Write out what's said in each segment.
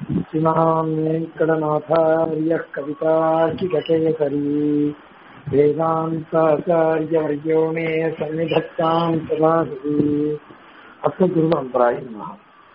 श्रीमान् वेङ्कटनाथार्यः कवितार्किककेसरी वेदान्ताचार्यवर्यो मे सन्निधत्ताम् सदाहि அஸ்மகுருபரம்பராய் நம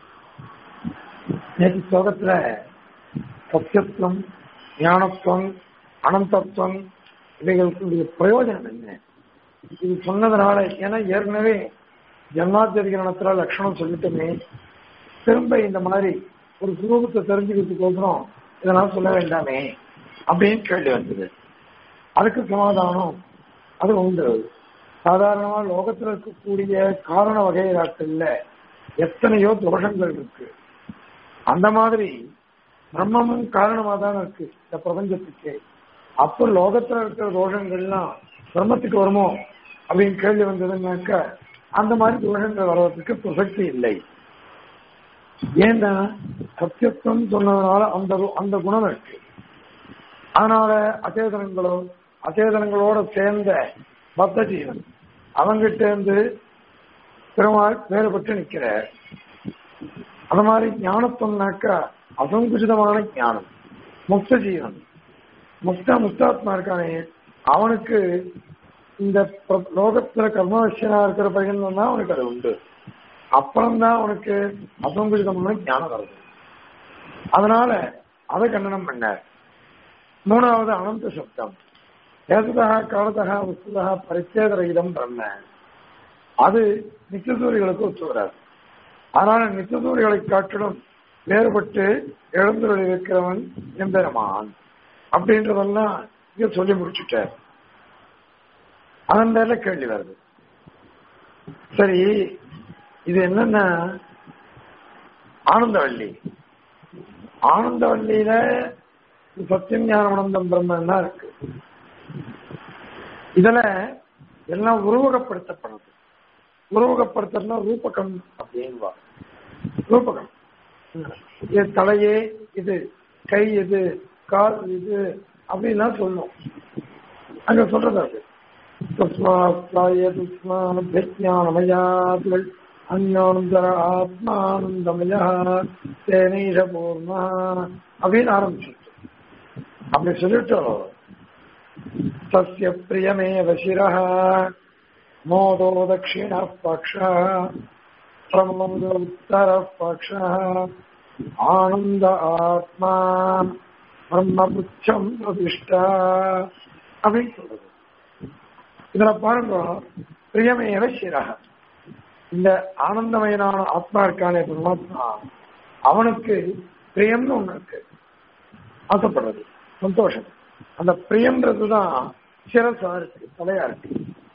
நேற்று ஸ்லோகத்துல சத்தியத்துவம் ஞானத்துவம் அனந்தத்துவம் இவைகளுக்கு பிரயோஜனம் என்ன இது சொன்னதுனால ஏன்னா ஏற்கனவே ஜன்மாத்திரிகரணத்துல லட்சணம் சொல்லிட்டுமே திரும்ப இந்த மாதிரி ஒரு சுரூபத்தை தெரிஞ்சுக்கிறதுக்கோசரம் இதெல்லாம் சொல்ல வேண்டாமே அப்படின்னு கேள்வி வந்தது அதுக்கு சமாதானம் அது உண்டு சாதாரணமா லோகத்துல இருக்கக்கூடிய காரண வகைராக்கள்ல எத்தனையோ தோஷங்கள் இருக்கு அந்த மாதிரி பிரம்மமும் காரணமா தான் இருக்கு இந்த பிரபஞ்சத்துக்கு அப்போ லோகத்துல இருக்கிற தோஷங்கள்லாம் பிரம்மத்துக்கு வருமோ அப்படின்னு கேள்வி வந்ததுன்னாக்க அந்த மாதிரி தோஷங்கள் வர்றதுக்கு பிரசக்தி இல்லை ஏன்னா சத்தியத்துவம் சொன்னதுனால அந்த அந்த குணம் இருக்கு அதனால அச்சேதனங்களோ அச்சேதனங்களோட சேர்ந்த பத்த ஜீவன் அவங்கிட்ட இருந்து பெருமாள் வேறுபட்டு நிற்கிறார் அது மாதிரி ஞானத்துவம்னாக்கா அசங்குச்சிதமான ஞானம் முக்த ஜீவன் முக்தா முக்தாத்மா இருக்கானே அவனுக்கு இந்த லோகத்துல கர்மவசியனா இருக்கிற பையன் தான் அவனுக்கு அது உண்டு அப்புறம்தான் அவனுக்கு அசங்குச்சிதமான ஞானம் வருது அதனால அதை கண்டனம் பண்ணார் மூணாவது அனந்த சப்தம் ஏதா காலத்தக வஸ்துதா பரிச்சேதரகிதம் பிரம்ம அது நித்தியசூரிகளுக்கு ஒத்து வராது அதனால நித்தியசூரிகளை காட்டிலும் வேறுபட்டு எழுந்துள்ள இருக்கிறவன் எம்பெருமான் அப்படின்றதெல்லாம் இங்க சொல்லி முடிச்சுட்டார் அதன் மேல கேள்வி வருது சரி இது என்னன்னா ஆனந்தவள்ளி ஆனந்தவள்ளியில சத்தியம் ஞானமனந்தம் பிரம்மன் தான் இருக்கு இதுல எல்லாம் உருவகப்படுத்தப்படுது உருவகப்படுத்துறதுனா ரூபகம் அப்படின்வா ரூபகம் இது தலையே இது கை இது கால் இது அப்படின்லாம் சொல்லும் அங்க சொல்றது அது தஸ்மாத்மானமயாத்கள் அஞ்ஞானந்தர ஆத்மானந்தமயா தேனீஷ பூர்ணா அப்படின்னு ஆரம்பிச்சு அப்படி சொல்லிட்டோம் तस्य प्रियमेव शिरः मोदो दक्षिणः पक्षः प्रमोदो उत्तरः पक्षः आनन्द आत्मा பிரம்மபுச்சம் பிரதிஷ்டா அப்படின்னு சொல்றது இதுல பாருங்க பிரியமேவ சிரக இந்த ஆனந்தமயனான ஆத்மா இருக்கானே பரமாத்மா அவனுக்கு பிரியம்னு ஒண்ணு இருக்கு ஆசைப்படுறது சந்தோஷம் அந்த பிரியம்ன்றதுதான் சிரசா இருக்கு தலையா இருக்கு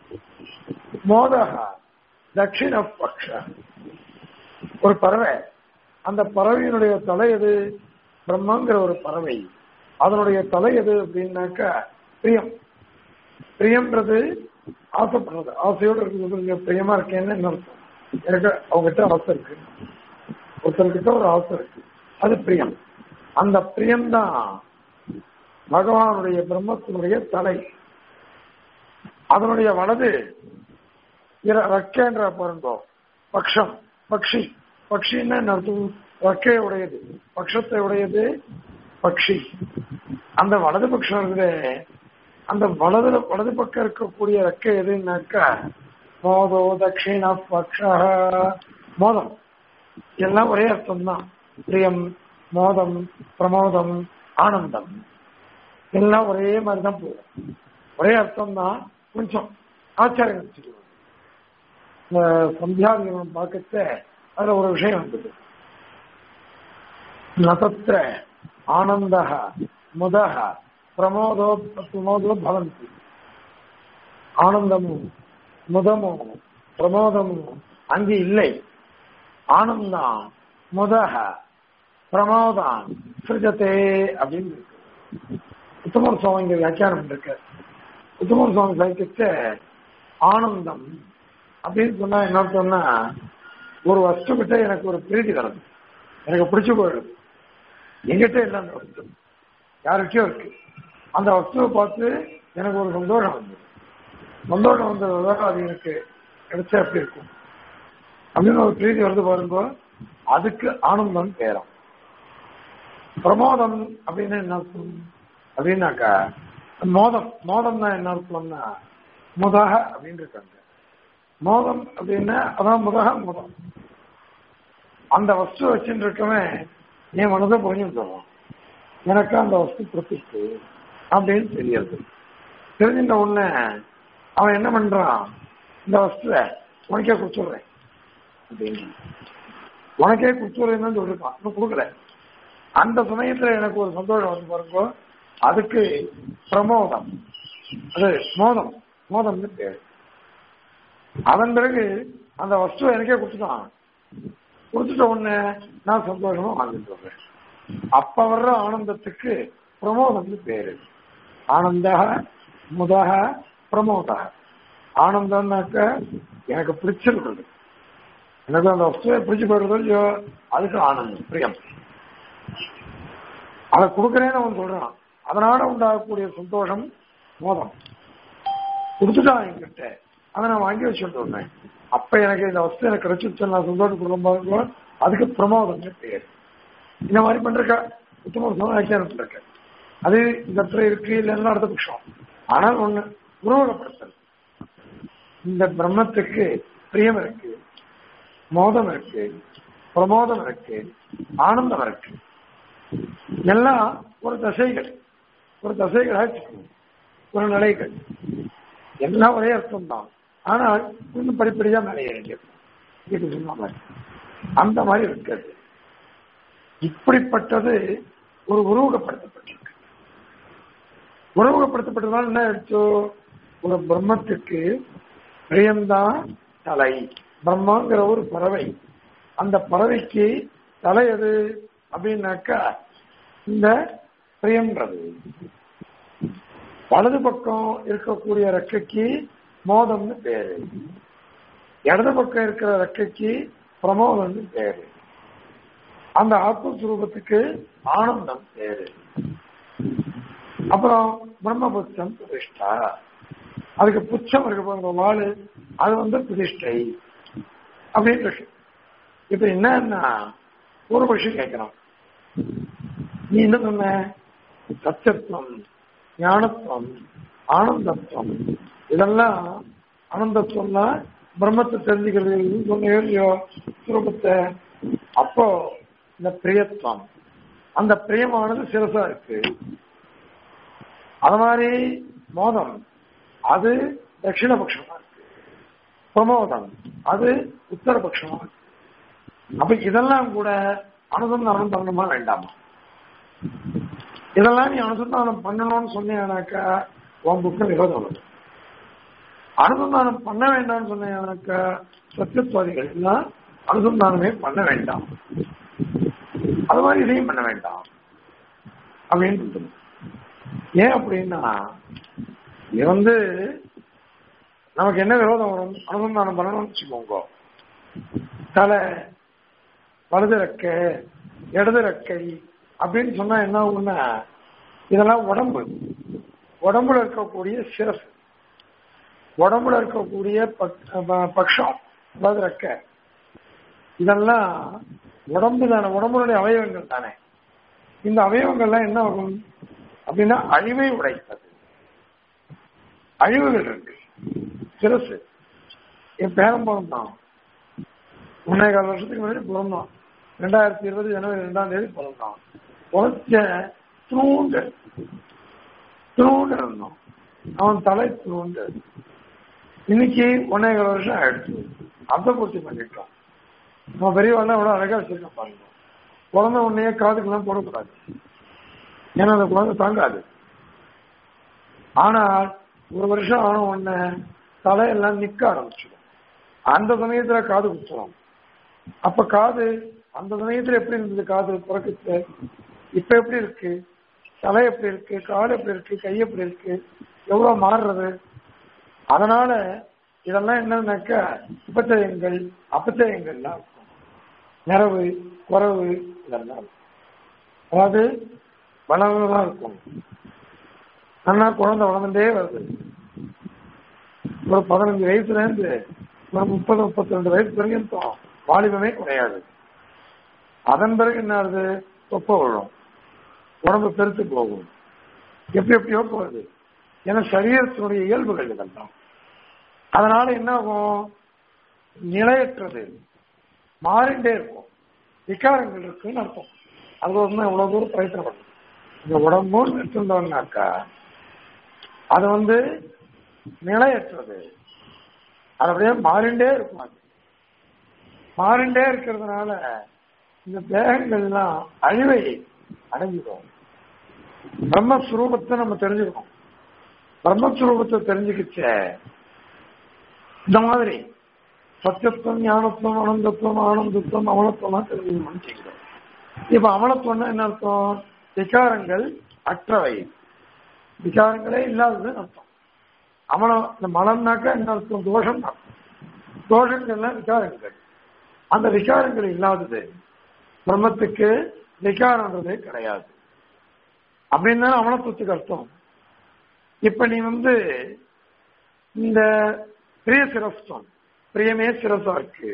மோதகா தட்சிண பக்ஷ ஒரு பறவை அந்த பறவையினுடைய தலை எது பிரம்மங்கிற ஒரு பறவை அதனுடைய தலை எது அப்படின்னாக்கா பிரியம் பிரியம்ன்றது ஆசைப்படுறது ஆசையோடு இருக்கிறது பிரியமா இருக்கேன்னு என்ன அர்த்தம் எனக்கு அவங்ககிட்ட ஆசை இருக்கு ஒருத்தர்கிட்ட ஒரு ஆசை இருக்கு அது பிரியம் அந்த பிரியம்தான் பகவானுடைய பிரம்மத்தினுடைய தலை அதனுடைய வலது ரக்கேன்ற பாருங்கோ பக்ஷம் பக்ஷி பக்ஷின்னு அர்த்தம் ரக்கை உடையது பக்ஷத்தை உடையது பக்ஷி அந்த வலது பட்சம் இருக்குது அந்த வலது வலது பக்கம் இருக்கக்கூடிய ரெக்கை எதுனாக்கா மோதோ தட்சிண பக்ஷ மோதம் எல்லாம் ஒரே அர்த்தம் தான் பிரியம் மோதம் பிரமோதம் ஆனந்தம் எல்லாம் ஒரே மாதிரி தான் போகும் ஒரே அர்த்தம் தான் கொஞ்சம் ஆச்சாரம் வச்சுக்குவோம் இந்த சந்தியாதிகமம் பார்க்கச்ச அதுல ஒரு விஷயம் வந்தது நதத்திர ஆனந்த முத பிரமோதோ பிரமோதோ பவந்தி ஆனந்தமும் முதமும் பிரமோதமும் அங்கு இல்லை ஆனந்தம் முதக பிரமோதான் சிருஜத்தே அப்படின்னு இருக்கு உத்தமர் சுவாமி இங்க வியாக்கியானம் இருக்கு உத்தமர் சுவாமி சாய்க்கிட்ட ஆனந்தம் அப்படின்னு சொன்னா என்ன சொன்னா ஒரு வஸ்து கிட்ட எனக்கு ஒரு பிரீதி வருது எனக்கு பிடிச்சு போயிடுது எங்கிட்ட இல்லை அந்த வஸ்து யாருக்கிட்டயோ இருக்கு அந்த வஸ்துவை பார்த்து எனக்கு ஒரு சந்தோஷம் வந்தது சந்தோஷம் வந்ததுதான் அது எனக்கு கிடைச்சா எப்படி இருக்கும் அப்படின்னு ஒரு பிரீதி வருது பாருங்க அதுக்கு ஆனந்தம் பேரம் பிரமோதம் அப்படின்னு என்ன அர்த்தம் அப்படின்னாக்கா மோதம் மோதம்னா என்ன அர்த்தம்னா முதக அப்படின்னு இருக்காங்க மோதம் அப்படின்னா அதான் முதக முதம் அந்த வஸ்து வச்சுட்டு இருக்கவன் என் மனதை புரிஞ்சுட்டு எனக்கு அந்த வஸ்து பிரசித்து அப்படின்னு தெரியாது தெரிஞ்சின்ற உடனே அவன் என்ன பண்றான் இந்த வஸ்துவை உனக்கே கொடுத்துடுறேன் அப்படின்னு உனக்கே கொடுத்துடுறேன்னு சொல்லிருக்கான் இன்னும் கொடுக்கல அந்த சமயத்துல எனக்கு ஒரு சந்தோஷம் வந்து பாருங்க அதுக்கு பிரமோதம் அது மோதம் மோதம்னு பேரு அதன் பிறகு அந்த வஸ்துவை எனக்கே கொடுத்துட்டான் கொடுத்துட்ட உடனே நான் சந்தோஷமா வாழ்ந்துட்டு வர்றேன் அப்ப வர்ற ஆனந்தத்துக்கு பிரமோதம்னு பேரு ஆனந்தக முதக பிரமோதக ஆனந்தம்னாக்க எனக்கு பிடிச்சிருக்கிறது எனக்கு அந்த வஸ்துவை பிடிச்சு போயிடுறதோ இல்லையோ அதுக்கு ஆனந்தம் பிரியம் அதை கொடுக்குறேன்னு அவன் சொல்றான் அதனால உண்டாகக்கூடிய சந்தோஷம் மோதம் கொடுத்துட்டான் என்கிட்ட அதை நான் வாங்கி வச்சுட்டு வந்தேன் அப்ப எனக்கு இந்த வஸ்து எனக்கு கிடைச்சிச்சு நான் சந்தோஷம் கொடுக்கும்போது அதுக்கு பிரமோதம்னு பேர் இந்த மாதிரி பண்றக்க உத்தம வியாக்கியானம் இருக்க அது இந்த இடத்துல இருக்கு இல்லைன்னா அடுத்த பட்சம் ஆனால் ஒண்ணு உருவகப்படுத்தல் இந்த பிரம்மத்துக்கு பிரியம் இருக்கு மோதம் இருக்கு பிரமோதம் இருக்கு ஆனந்தம் இருக்கு எல்லாம் ஒரு தசைகள் ஒரு தசைகளாக வச்சுக்கணும் ஒரு நிலைகள் எல்லாம் ஒரே அர்த்தம் தான் ஆனால் இன்னும் படிப்படியா மேலே வேண்டியது இது சொன்ன மாதிரி அந்த மாதிரி இருக்கிறது இப்படிப்பட்டது ஒரு உருவகப்படுத்தப்பட்டிருக்கு உருவகப்படுத்தப்பட்டதால் என்ன ஆயிடுச்சோ ஒரு பிரம்மத்துக்கு பிரியம்தான் தலை பிரம்மாங்கிற ஒரு பறவை அந்த பறவைக்கு தலை எது அப்படின்னாக்கா இந்த பிரியம்ன்றது வலது பக்கம் இருக்கக்கூடிய ரெக்கைக்கு மோதம்னு பேரு இடது பக்கம் இருக்கிற ரெக்கைக்கு பிரமோதம்னு பேரு அந்த ஆத்மஸ்வரூபத்துக்கு ஆனந்தம் பேரு அப்புறம் பிரம்மபுத்தம் பிரதிஷ்டா அதுக்கு புச்சம் இருக்கு பாருங்க வாழு அது வந்து பிரதிஷ்டை அப்படின்னு இருக்கு இப்ப என்னன்னா ஒரு விஷயம் கேட்கிறான் நீ என்ன சொன்ன சத்தியத்துவம் ஞானத்துவம் ஆனந்தத்துவம் இதெல்லாம் ஆனந்தத்துவம்னா பிரம்மத்தை தெரிஞ்சுக்கிறது சொன்ன இல்லையோ சுரூபத்தை அப்போ இந்த பிரியத்துவம் அந்த பிரியமானது சிரசா இருக்கு அது மாதிரி மோதம் அது தட்சிணபட்சமா இருக்கு பிரமோதம் அது உத்தரபட்சமா இருக்கு அப்ப இதெல்லாம் கூட அனுசந்தானம் பண்ணணுமா வேண்டாமா இதெல்லாம் நீ அனுசந்தானம் பண்ணணும்னு சொன்னீங்கன்னாக்கா உன் புக்கு விரோதம் வரும் அனுசந்தானம் பண்ண வேண்டாம்னு சொன்னீங்கன்னாக்கா சத்தியத்துவாதிகள் எல்லாம் அனுசந்தானமே பண்ண வேண்டாம் அது மாதிரி இதையும் பண்ண வேண்டாம் அப்படின்னு சொல்லுங்க ஏன் அப்படின்னா இது வந்து நமக்கு என்ன விரோதம் வரும் அனுசந்தானம் பண்ணணும்னு வச்சுக்கோங்க தலை வலது ரெக்கை இடது ரெக்கை அப்படின்னு சொன்னா என்ன ஆகும்னா இதெல்லாம் உடம்பு உடம்புல இருக்கக்கூடிய சிரஸ் உடம்புல இருக்கக்கூடிய பக்ஷம் அதாவது ரெக்கை இதெல்லாம் உடம்பு தானே உடம்புடைய அவயவங்கள் தானே இந்த அவயவங்கள்லாம் என்ன ஆகும் அப்படின்னா அழிவை உடைத்தது அழிவுகள் இருக்கு சிரசு என் பேரம் பிறந்தான் முன்னே கால வருஷத்துக்கு முன்னாடி பிறந்தான் ரெண்டாயிரத்தி இருபது ஜனவரி ரெண்டாம் தேதி பிறந்தான் பிறச்ச தூண்டு தூண்டு இருந்தோம் அவன் தலை தூண்டு இன்னைக்கு ஒன்னே கால வருஷம் ஆயிடுச்சு அர்த்த பூர்த்தி பண்ணிட்டான் நம்ம பெரியவாள் அவ்வளவு அழகா வச்சிருக்கோம் பாருங்க பிறந்த உடனே காதுக்கெல்லாம் போடக்கூடாது ஏன்னா அந்த குழந்தை தாங்காது ஆனால் ஒரு வருஷம் ஆன உடனே தலையெல்லாம் நிக்க ஆரம்பிச்சிடும் அந்த சமயத்துல காது குத்துறோம் அப்ப காது அந்த சமயத்துல எப்படி இருந்தது காது பிறக்குச்சு இப்ப எப்படி இருக்கு தலை எப்படி இருக்கு கால் எப்படி இருக்கு கை எப்படி இருக்கு எவ்வளவு மாறுறது அதனால இதெல்லாம் என்னன்னாக்கா உபச்சயங்கள் அபச்சயங்கள்லாம் இருக்கும் நிறவு குறவு இதெல்லாம் இருக்கும். அதாவது வளர்ந்துதான் இருக்கும் ஆனா குழந்தை வளர்ந்துட்டே வருது ஒரு பதினஞ்சு வயசுல இருந்து ஒரு முப்பது முப்பத்தி ரெண்டு வயசு வரைக்கும் வாலிபமே கிடையாது அதன் பிறகு என்ன ஆகுது தொப்ப விழும் உடம்பு பெருத்து போகும் எப்படி எப்படியோ போகுது ஏன்னா சரீரத்தினுடைய இயல்புகள் இதெல்லாம் அதனால என்ன ஆகும் நிலையற்றது மாறிண்டே இருக்கும் விகாரங்கள் இருக்குன்னு அர்த்தம் அது வந்து எவ்வளவு தூரம் பிரயத்தனம் பண்ணும் இந்த உடம்பும் எடுத்துட்டோம்னாக்கா அது வந்து நிலையற்றது அது அப்படியே மாறிண்டே இருக்கும் அது மாறிண்டே இருக்கிறதுனால இந்த தேகங்கள்லாம் அழிவை அடைஞ்சிடும் பிரம்மஸ்வரூபத்தை நம்ம தெரிஞ்சுக்கணும் பிரம்மஸ்வரூபத்தை தெரிஞ்சுக்கிச்ச இந்த மாதிரி சத்தியத்துவம் ஞானத்துவம் அனந்தத்துவம் ஆனந்தத்துவம் அமலத்துவம் தெரிஞ்சுக்கணும்னு செய்கிறோம் இப்ப அமலத்துவம்னா என்ன அர்த்தம் விகாரங்கள் அற்றவை விகாரங்களே இல்லாததுன்னு அர்த்தம் அமலம் இந்த மலம்னாக்கா என்ன அர்த்தம் தோஷம் அர்த்தம் தோஷங்கள்லாம் விகாரங்கள் அந்த விகாரங்கள் இல்லாதது பிரம்மத்துக்கு விகாரன்றதே கிடையாது அப்படின்னு அமலத்துவத்துக்கு அர்த்தம் இப்ப நீ வந்து இந்த பிரிய சிரஸ்தம் பிரியமே சிரசா இருக்கு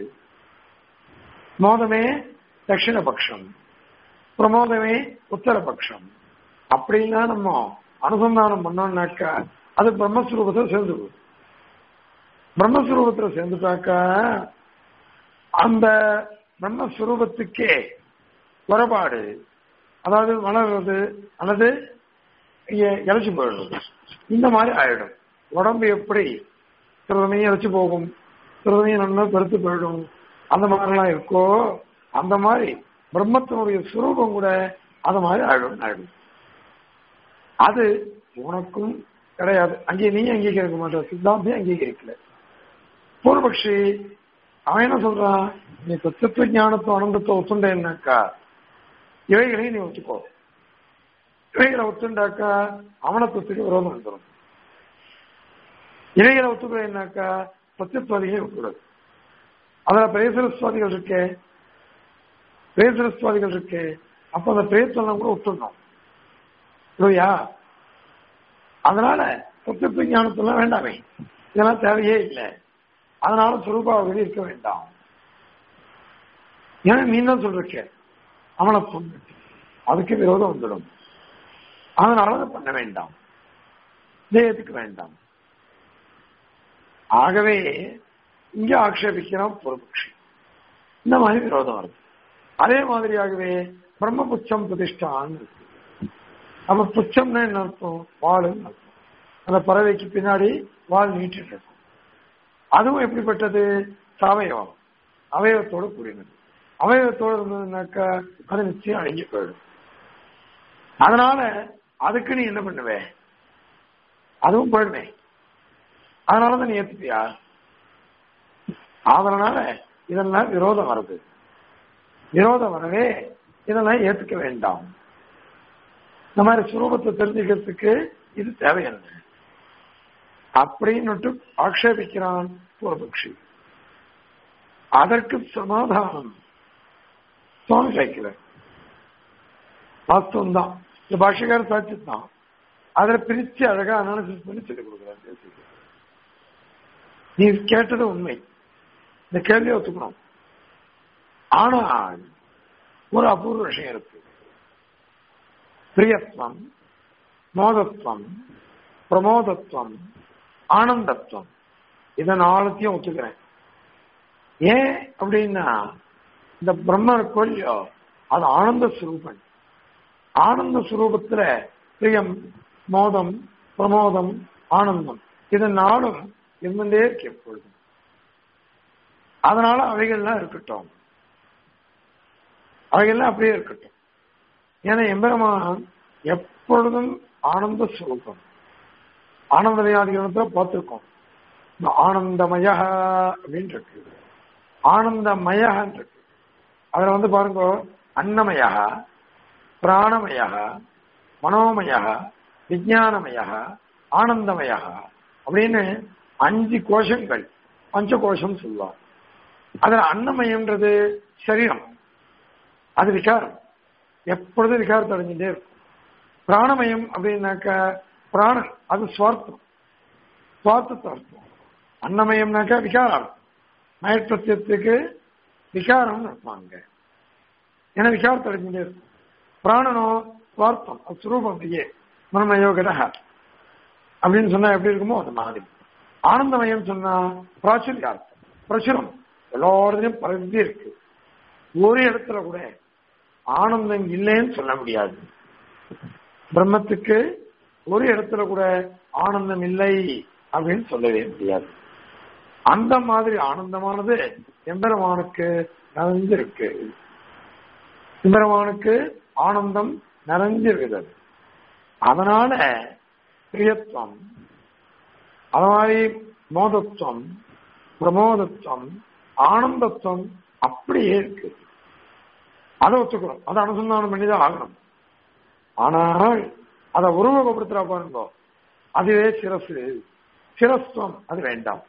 மோதமே தட்சிணபக்ஷம் பிரமோதமே உத்தரபக்ஷம் அப்படின்னா நம்ம அனுசந்தானம் பண்ணோம்னாக்கா அது பிரம்மஸ்வரூபத்தில் சேர்ந்துடும் பிரம்மஸ்வரூபத்தில் சேர்ந்துட்டாக்கா அந்த பிரம்மஸ்வரூபத்துக்கே குறைபாடு அதாவது வளர்றது அல்லது இழைச்சி போயிடுறது இந்த மாதிரி ஆயிடும் உடம்பு எப்படி சிறுதமையும் இழைச்சி போகும் சிறுதமையும் நல்லா பெருத்து போயிடும் அந்த மாதிரிலாம் இருக்கோ அந்த மாதிரி பிரம்மத்தினுடைய சுரூபம் கூட அந்த மாதிரி ஆயிடும் ஆயிடும் அது உனக்கும் கிடையாது அங்கே நீ அங்கீகரிக்க மாட்ட சித்தாந்தே அங்கீகரிக்கல பூர்வபக்ஷி அவன் என்ன சொல்றான் நீ தத்துவ ஞானத்தை அனந்தத்தை ஒத்துண்டேன்னாக்கா இவைகளையும் நீ ஒத்துக்கோ இவைகளை ஒத்துண்டாக்கா அவனத்துவத்துக்கு விரோதம் வந்துடும் இவைகளை ஒத்துக்கிறேன்னாக்கா சத்தியத்துவாதிகளை ஒத்துக்கூடாது அதுல பிரேசரஸ்வாதிகள் இருக்கே பிரேசரஸ்வாதிகள் இருக்கே அப்ப அந்த பிரேத்தெல்லாம் கூட ஒத்துடணும் இல்லையா அதனால சத்தியத்துவ ஞானத்தெல்லாம் வேண்டாமே இதெல்லாம் தேவையே இல்லை அதனால சுரூபாவதி இருக்க வேண்டாம் ஏன்னா நீ தான் சொல்றீங்க அவனை பொண்ணு அதுக்கு விரோதம் வந்துடும் அதனால அதை பண்ண வேண்டாம் தேயத்துக்கு வேண்டாம் ஆகவே இங்க ஆக்ஷேபிக்கிறான் பொறுபக்ஷி இந்த மாதிரி விரோதம் வருது அதே மாதிரியாகவே பிரம்ம புச்சம் பிரதிஷ்டான்னு இருக்கு அப்ப புச்சம்னா என்ன அர்த்தம் வாழுன்னு அர்த்தம் அந்த பறவைக்கு பின்னாடி வால் நீட்டிட்டு இருக்கும் அதுவும் எப்படிப்பட்டது சவயவம் அவயவத்தோடு கூடினது அவயவத்தோடு இருந்ததுனாக்கா அது நிச்சயம் அழிஞ்சு போயிடும் அதனால அதுக்கு நீ என்ன பண்ணுவ அதுவும் போயிடுமே அதனாலதான் நீ ஏத்துப்பியா அதனால இதெல்லாம் விரோதம் வருது விரோதம் வரவே இதெல்லாம் ஏத்துக்க வேண்டாம் இந்த மாதிரி சுரூபத்தை தெரிஞ்சுக்கிறதுக்கு இது தேவை என்ன அப்படின்னு ஆக்ஷேபிக்கிறான் பூர்வபக்ஷி அதற்கு சமாதானம் சுவாமி சைக்கிள் வாஸ்தவம் தான் இந்த பாஷகார சாட்சி தான் அதில் பிரிச்சு அழகா அனாலிசிஸ் பண்ணி சொல்லிக் கொடுக்குறாரு நீ கேட்டது உண்மை இந்த கேள்வியை ஒத்துக்கணும் ஆனால் ஒரு அபூர்வ விஷயம் இருக்கு பிரியத்துவம் மோதத்துவம் பிரமோதத்துவம் ஆனந்தத்துவம் இதை நாளத்தையும் ஒத்துக்கிறேன் ஏன் அப்படின்னா இந்த பிரம்ம கொல்லியோ அது ஆனந்த சுரூபன் ஆனந்த சுரூபத்துல பிரியம் மோதம் பிரமோதம் ஆனந்தம் இது நாளும் இருந்துட்டே இருக்கு எப்பொழுதும் அதனால அவைகள்லாம் இருக்கட்டும் அவைகள்லாம் அப்படியே இருக்கட்டும் ஏன்னா எம்பெருமான் எப்பொழுதும் ஆனந்த சுரூபம் ஆனந்த வியாதிகளத்துல பார்த்திருக்கோம் இந்த ஆனந்தமய அப்படின்னு இருக்கு ஆனந்தமயன்னு இருக்கு அதுல வந்து பாருங்க அன்னமய பிராணமய மனோமய விஜயானமய ஆனந்தமய அப்படின்னு அஞ்சு கோஷங்கள் பஞ்ச கோஷம் சொல்லுவார் அதுல அன்னமயம்ன்றது சரீரம் அது விகாரம் எப்பொழுதும் விகாரத்தை அடைஞ்சுட்டே இருக்கும் பிராணமயம் அப்படின்னாக்க பிராணன் அது சுவார்த்தம் சுவார்த்தத்தை அர்த்தம் அன்னமயம்னாக்கா விகாரம் மயற்றத்தியத்துக்கு விகாரம் இருப்பாங்க ஏன்னா விகாரத்தை அடைஞ்சுட்டே இருக்கும் பிராணனோ சுவார்த்தம் அது சுரூபம் அப்படியே மனமயோகட அப்படின்னு சொன்னா எப்படி இருக்குமோ அது மாதிரி ஆனந்தமயம் சொன்னா பிராச்சுரியார்த்தம் பிரசுரம் எல்லாருடையும் பரவி இருக்கு ஒரு இடத்துல கூட ஆனந்தம் இல்லைன்னு சொல்ல முடியாது பிரம்மத்துக்கு ஒரு இடத்துல கூட ஆனந்தம் இல்லை அப்படின்னு சொல்லவே முடியாது அந்த மாதிரி ஆனந்தமானது எம்பெருமானுக்கு நிறைஞ்சிருக்கு எம்பெருமானுக்கு ஆனந்தம் நிறைஞ்சிருக்குது அதனால பிரியத்துவம் அது மாதிரி மோதத்துவம் பிரமோதத்துவம் ஆனந்தத்துவம் அப்படியே இருக்கு அதை ஒத்துக்கிறோம் அதை அனுசந்தானம் பண்ணிதான் ஆகணும் ஆனால் அதை உருவகப்படுத்துறா பாருங்க அதுவே சிரசு சிரஸ்துவம் அது வேண்டாம்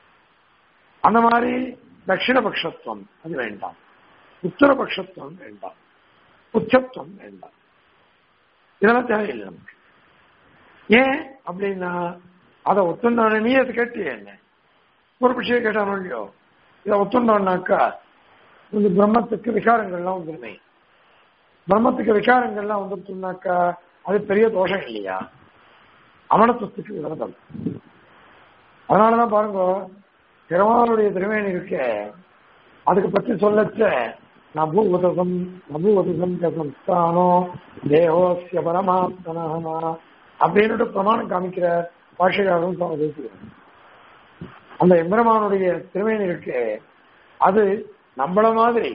அந்த மாதிரி தட்சிணபக்ஷத்துவம் அது வேண்டாம் உத்தரபக்ஷத்துவம் வேண்டாம் உச்சத்துவம் வேண்டாம் இதெல்லாம் தேவையில்லை நமக்கு ஏன் அப்படின்னா அதை ஒத்துண்டான நீ அதை கேட்டிய என்ன ஒரு விஷயம் கேட்டானோ இல்லையோ இதை ஒத்துண்டோம்னாக்கா இந்த பிரம்மத்துக்கு விகாரங்கள்லாம் வந்துருமே பிரம்மத்துக்கு விகாரங்கள்லாம் வந்துருச்சுனாக்கா அது பெரிய தோஷம் இல்லையா அமனத்துவத்துக்கு விரதம் அதனாலதான் பாருங்க பெருமாளுடைய திருமேனி இருக்க அதுக்கு பற்றி சொல்லச்ச நபூவதம் நபூவதம் சம்ஸ்தானோ தேகோசிய பரமாத்மனா அப்படின்னு பிரமாணம் காமிக்கிற பாஷையாகவும் பேசுகிறோம் அந்த எம்பெருமானுடைய திருமேனி இருக்கு அது நம்மள மாதிரி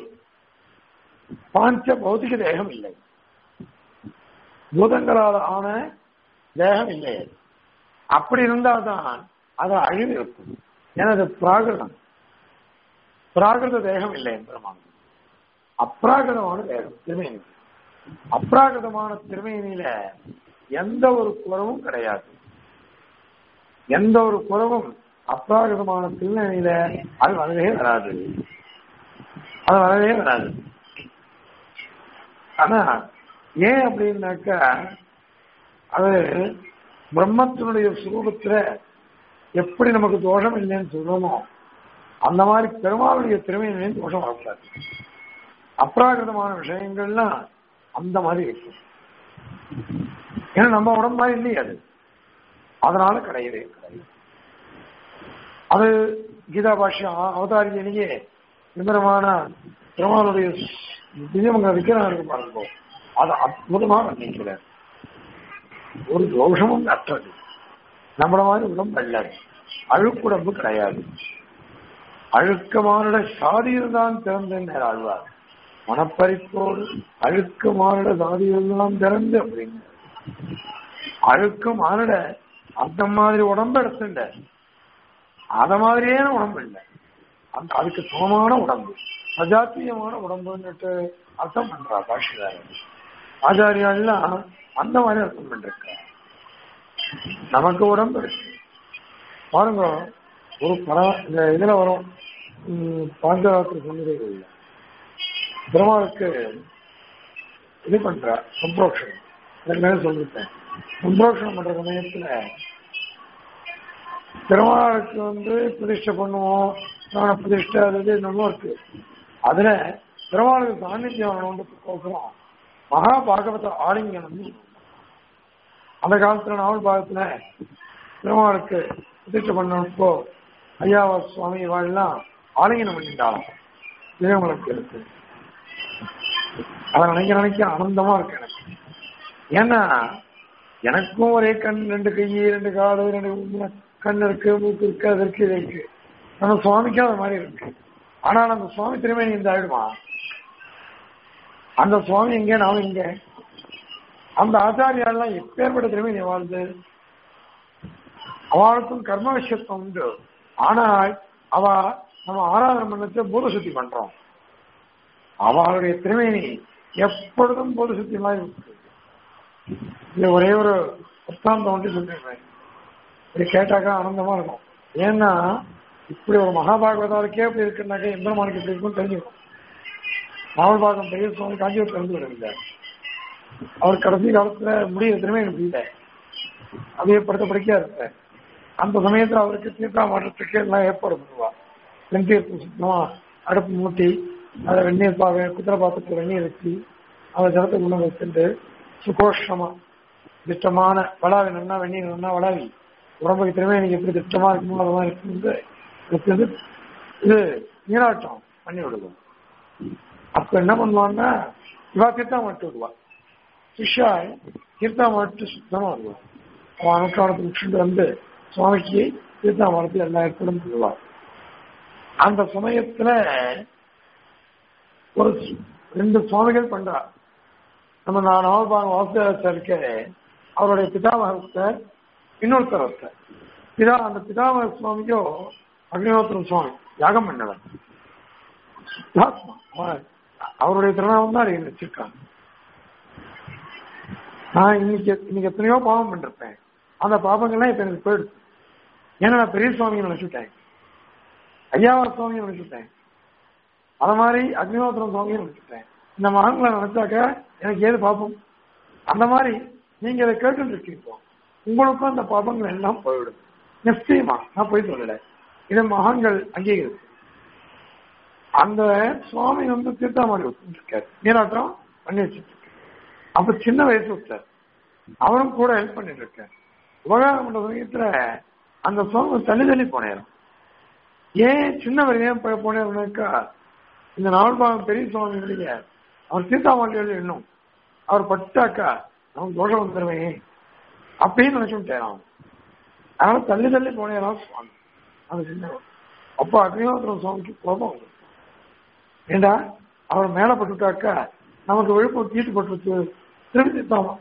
பாஞ்ச பௌதிக தேகம் இல்லை பூதங்களால் ஆன தேகம் இல்லை அப்படி இருந்தால்தான் அது அழிவு இருக்கும் ஏன்னா அது பிராகிருதம் பிராகிருத தேகம் இல்லை எம்பெருமான் அப்ராகிருதமான தேகம் திருமேனி அப்ராகிருதமான திருமேனியில எந்த ஒரு குறவும் கிடையாது எந்த ஒரு குறவும் அப்ராகிருதமான திருமேனியில அது வரவே வராது அது வரவே வராது ஆனா ஏன் அப்படின்னாக்கா அது பிரம்மத்தினுடைய சுரூபத்துல எப்படி நமக்கு தோஷம் இல்லைன்னு சொல்லணுமோ அந்த மாதிரி பெருமாளுடைய திறமையிலையும் தோஷம் வரக்கூடாது அப்ராகிருதமான விஷயங்கள்லாம் அந்த மாதிரி இருக்கும் ஏன்னா நம்ம உடம்பா இல்லையே அது அதனால கிடையவே கிடையாது அது கீதா பாஷ்யம் அவதாரியிலேயே விவரமான பெருமாளுடைய திவ்யமங்க விக்கிரம் இருக்கு பாருங்க அது அற்புதமாக நினைக்கிறார் ஒரு தோஷமும் அற்றது நம்மள மாதிரி உடம்பு அல்ல அழுக்குடம்பு கிடையாது அழுக்க சாதியில்தான் திறந்த ஆழ்வார் மனப்பறிப்போடு அழுக்கு மானிட சாதியில்தான் திறந்து அப்படிங்க அழுக்கு மானிட அந்த மாதிரி உடம்பு எடுத்துட்ட அத மாதிரியான உடம்பு இல்லை அந்த அதுக்கு சமமான உடம்பு சஜாத்தியமான உடம்புன்னுட்டு அர்த்தம் பண்றா பாஷிகாரன் ஆச்சாரியாலாம் அந்த மாதிரி அர்த்தம் பண்ணிருக்க நமக்கு உடம்பு இருக்கு பாருங்க ஒரு படம் இந்த இதுல வரும் பாஞ்சராத்திரி சொன்னதே இல்லை பெருமாளுக்கு இது பண்ற சம்பரோஷனம் ஏற்கனவே சொல்லிட்டேன் சம்பரோஷனம் பண்ற சமயத்துல பெருமாளுக்கு வந்து பிரதிஷ்டை பண்ணுவோம் பிராண பிரதிஷ்டை அது நல்லா இருக்கு அதுல பெருமாளுக்கு சாநித்தியம் வரணுன்றதுக்கோசரம் மகா பாகவத ஆலிங்கனம் அந்த காலத்துல நாவல் பாகத்துல பெருமாளுக்கு பிரதிஷ்டை பண்ணப்போ ஐயாவா சுவாமி வாழலாம் ஆலிங்கனம் பண்ணிட்டாலும் திருமணத்துக்கு இருக்கு அதை நினைக்க நினைக்க ஆனந்தமா இருக்கு எனக்கு ஏன்னா எனக்கும் ஒரே கண் ரெண்டு கை ரெண்டு காடு ரெண்டு கண் இருக்கு மூக்கு இருக்கு அது இருக்கு இது இருக்கு நம்ம சுவாமிக்கும் அது மாதிரி இருக்கு ஆனால் அந்த சுவாமி திருமணி இந்த ஆயிடுமா அந்த சுவாமி எங்க நாம இங்க அந்த ஆச்சாரியாலாம் எப்பேற்பட்ட திருமணி வாழ்ந்து அவளுக்கும் கர்ம விஷயத்தம் உண்டு ஆனால் அவ நம்ம ஆராதனை பண்ணத்தை பூத சுத்தி பண்றோம் அவளுடைய திருமேனி எப்பொழுதும் பூத சுத்தி மாதிரி இருக்கு இது ஒரே ஒரு புத்தாந்தம் ஒன்று சொல்லிடுறேன் இப்படி கேட்டாக்கா ஆனந்தமா இருக்கும் ஏன்னா இப்படி ஒரு மகாபாகவதாவுக்கே இப்படி இருக்குன்னாக்கா எம்பெருமானுக்கு இப்படி இருக்குன்னு தெரிஞ்சுக்கணும் நாவல்பாகம் பெரிய சுவாமி காஞ்சிபுரத்தில் இருந்து வருங்க அவர் கடைசி காலத்துல முடிய திரும்ப எனக்கு இல்லை அப்படியே படுத்த படிக்கா இருக்க அந்த சமயத்துல அவருக்கு தீர்த்தா மாற்றத்துக்கு எல்லாம் ஏற்பாடு பண்ணுவா வெந்தீர்த்தம் சுத்தமா அடுப்பு மூட்டி அதை வெந்நீர் பாக குதிரை பாத்திரத்தில் வெந்நீர் வச்சு அதை ஜலத்தை உள்ள வச்சுட்டு சுகோஷமா திட்டமான வளாவி நன்னா வெந்நீர் நன்னா வளாவி உடம்புக்கு திறமை எனக்கு எப்படி திட்டமா இருக்கணும் அதெல்லாம் இருக்குது இருக்குது இது நீராட்டம் பண்ணி விடுவோம் அப்ப என்ன பண்ணுவான்னா இவா தீர்த்தம் மட்டும் விடுவா சிஷ்யா தீர்த்தம் மட்டும் சுத்தமா வருவா அவன் அனுஷ்டானத்தை முடிச்சுட்டு வந்து சுவாமிக்கு தீர்த்தம் வளர்த்து எல்லா இடத்திலும் விடுவார் அந்த சமயத்துல ஒரு ரெண்டு சுவாமிகள் பண்றா நம்ம நான் நவபாகம் வாசுதேவத்தை இருக்க அவருடைய பிதாமகத்தை இன்னொருத்தர் ஒருத்தர் பிதா அந்த பிதாமக சுவாமிக்கோ அக்னிஹோத்திரம் சுவாமி யாகம் பண்ணவர் சுத்தாத்மா. அவன் அவருடைய திருநாமம் தான் அறிய வச்சிருக்காங்க நான் இன்னைக்கு இன்னைக்கு எத்தனையோ பாவம் பண்ணிருப்பேன் அந்த பாவங்கள்லாம் இப்ப எனக்கு போயிடுச்சு ஏன்னா நான் பெரிய சுவாமியை நினைச்சுட்டேன் ஐயாவா சுவாமியை நினைச்சுட்டேன் அத மாதிரி அக்னிஹோத்திரம் சுவாமியை நினைச்சுட்டேன் இந்த மகன்களை நினைச்சாக்க எனக்கு ஏது பாப்போம் அந்த மாதிரி நீங்க இதை கேட்டு இருக்கீங்க உங்களுக்கும் அந்த பாபங்கள் எல்லாம் போயிடும் நிச்சயமா நான் போய் சொல்லல இதை மகான்கள் அங்கீகரிச்சு அந்த சுவாமி வந்து தீர்த்தாமாடி வச்சுருக்காரு நீராட்டம் பண்ணி வச்சுட்டு அப்ப சின்ன வயசு வச்சார் அவரும் கூட ஹெல்ப் பண்ணிட்டு இருக்கார் உபகாரம் பண்ற சமயத்துல அந்த சுவாமி தள்ளி தள்ளி போனேன் ஏன் சின்ன வரையும் போனேன்னாக்கா இந்த நாவல்பாகம் பெரிய சுவாமிகளுடைய அவர் சீதாமாண்டியோட எண்ணும் அவர் பட்டாக்கா அவன் தோஷம் வந்துடுவேன் அப்படின்னு நினைச்சுட்டேன் அவன் அதனால தள்ளி தள்ளி போனேன் சுவாமி அந்த சின்ன அப்போ அக்னிஹோத்திரம் சுவாமிக்கு கோபம் வந்து ஏண்டா அவர் மேல பட்டுட்டாக்கா நமக்கு விழுப்புரம் தீட்டு பட்டு திரும்பி தீர்த்தாமா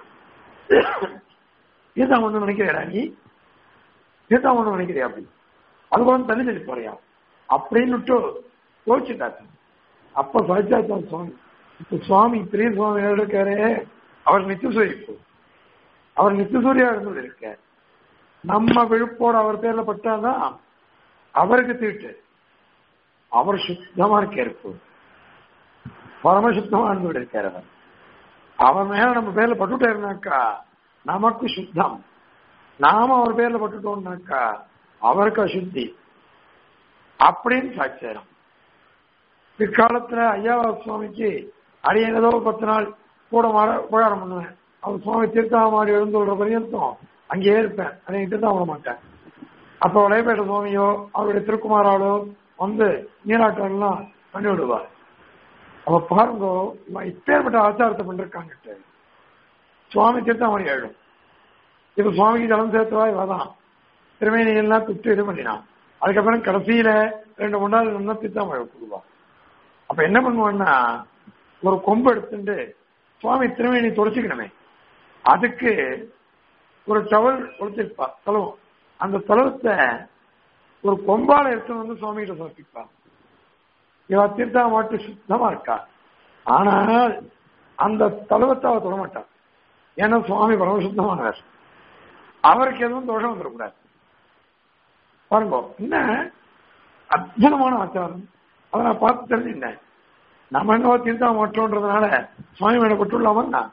தீர்த்தாம் வந்து நினைக்கிறேடா நீ தீர்த்தாம் வந்து நினைக்கிறியா அப்படி அது கூட தள்ளி தள்ளி போறியா அப்படின்னுட்டு யோசிச்சுட்டாச்சு அப்ப சாய்ச்சாச்சான் சுவாமி இப்ப சுவாமி பெரிய சுவாமி இருக்காரு அவர் நித்தியசூரி இப்போ அவர் நித்தியசூரியா இருந்து இருக்க நம்ம விழுப்போட அவர் பேர்ல பட்டாதான் அவருக்கு தீட்டு அவர் சுத்தமா இருக்காரு இப்போ பரமசுத்தமா இருந்து இருக்காரு அவர் அவர் மேல நம்ம பேர்ல பட்டுட்டாருனாக்கா நமக்கு சுத்தம் நாம அவர் பேர்ல பட்டுட்டோம்னாக்கா அவருக்கு அசுத்தி அப்படின்னு சாட்சியம் பிற்காலத்துல ஐயாவா சுவாமிக்கு அடியன் ஏதோ ஒரு பத்து நாள் கூட மாற உபகாரம் பண்ணுவேன் அவர் சுவாமி தீர்த்தாமாடி எழுந்துள்ள பரியந்தம் அங்கேயே இருப்பேன் அதை தான் விட மாட்டேன் அப்போ வளையப்பேட்ட சுவாமியோ அவருடைய திருக்குமாராலோ வந்து நீராட்டம் எல்லாம் பண்ணி விடுவார் அவ பாருங்க இவன் இப்பேற்பட்ட ஆச்சாரத்தை பண்ணிருக்காங்க சுவாமி தீர்த்தாமணி எழும் இப்ப சுவாமிக்கு ஜலம் சேர்த்துவா இவதான் திருமேனி எல்லாம் துட்டு இது பண்ணினான் அதுக்கப்புறம் கடைசியில ரெண்டு மூணு நாள் நல்லா தீர்த்தாமழை கொடுவா அப்ப என்ன பண்ணுவான்னா ஒரு கொம்பு எடுத்துட்டு சுவாமி திருமேனி தொடச்சிக்கணுமே அதுக்கு ஒரு டவல் ஒழிச்சிருப்பா தலவம் அந்த தலவத்தை ஒரு கொம்பால எடுத்து வந்து சுவாமி கிட்ட சமர்ப்பிப்பா இவ தீர்த்தா மாட்டு சுத்தமா இருக்கா ஆனால் அந்த தலவத்தை அவ தொடமாட்டான் ஏன்னா சுவாமி பரம சுத்தமானவர் அவருக்கு எதுவும் தோஷம் வந்துடக்கூடாது பாருங்க என்ன அற்புதமான ஆச்சாரம் அதை நான் பார்த்து தெரிஞ்சுட்டேன் நம்ம என்ன தீர்த்தா மாற்றோன்றதுனால சுவாமி மேல பட்டுள்ளாமன்னா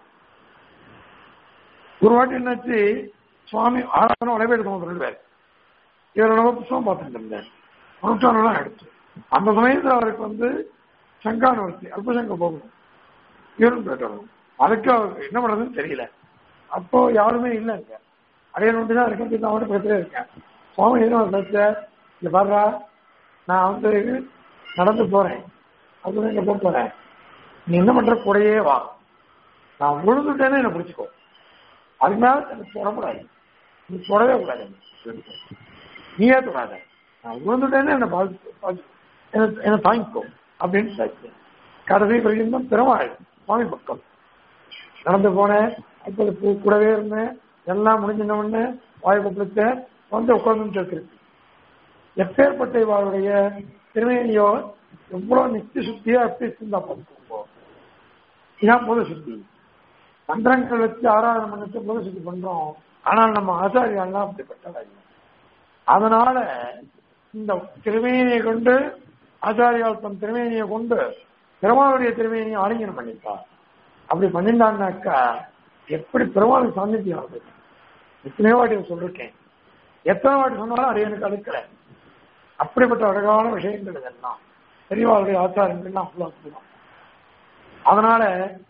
ஒரு வாட்டி என்னாச்சு சுவாமி ஆராதனை வளைவேடு ரெண்டு பேர் இவர் நம்ம புத்தகம் பார்த்துட்டு இருந்தேன் அனுஷ்டானம் எடுத்து அந்த சமயத்தில் அவருக்கு வந்து சங்கானவர்த்தி அல்பசங்க போகணும் இவரும் போயிட்டு அதுக்கு அவருக்கு என்ன பண்றதுன்னு தெரியல அப்போ யாருமே இல்லைங்க அடைய நோண்டி தான் இருக்கேன் நான் மட்டும் பேசிட்டே இருக்கேன் சுவாமி என்ன பேச இங்க பாடுறா நான் வந்து நடந்து போறேன் அது இங்க போக போறேன் நீ என்ன பண்ற கூடயே வா நான் விழுந்துட்டேன்னு என்ன பிடிச்சிக்கோ அதுக்கு மேல எனக்கு தொடக்கூடாது நீ தொடவே கூடாது நீயே தொடாத நான் விழுந்துட்டேன்னு என்ன பாதி என்ன தாங்கிக்கோ அப்படின்னு சாச்சு கடைசி வரைக்கும் பெருமாள் சுவாமி பக்கம் நடந்து போனேன் அப்போது பூ கூடவே இருந்தேன் எல்லாம் முடிஞ்சின உடனே வாய் பக்கத்தை வந்து உட்கார்ந்துட்டு இருக்கு எப்பேற்பட்ட இவருடைய திருமேனியோ எவ்வளவு நித்திய சுத்தியா எப்படி இருந்தா பார்த்துக்கோங்க இதான் பொது சுத்தி மந்திரங்கள் வச்சு ஆராதனை பண்ணிட்டு பொது சுத்தி பண்றோம் ஆனால் நம்ம ஆச்சாரியெல்லாம் அப்படிப்பட்டதா இல்லை அதனால இந்த திருமேனியை கொண்டு ஆச்சாரியால் தன் திருமேனியை கொண்டு பெருமாளுடைய திருமேனியை ஆலிங்கனம் பண்ணியிருக்கார் அப்படி பண்ணியிருந்தான்னாக்கா எப்படி பெருமாளுக்கு சாநித்தியம் ஆகுது எத்தனையோ வாட்டி சொல்லிருக்கேன் எத்தனை வாட்டி சொன்னாலும் அது எனக்கு அடுக்கல அப்படிப்பட்ட அழகான விஷயங்கள் இதெல்லாம் பெரியவாளுடைய ஆச்சாரங்கள்லாம் அவ்வளோ அற்புதம் அதனால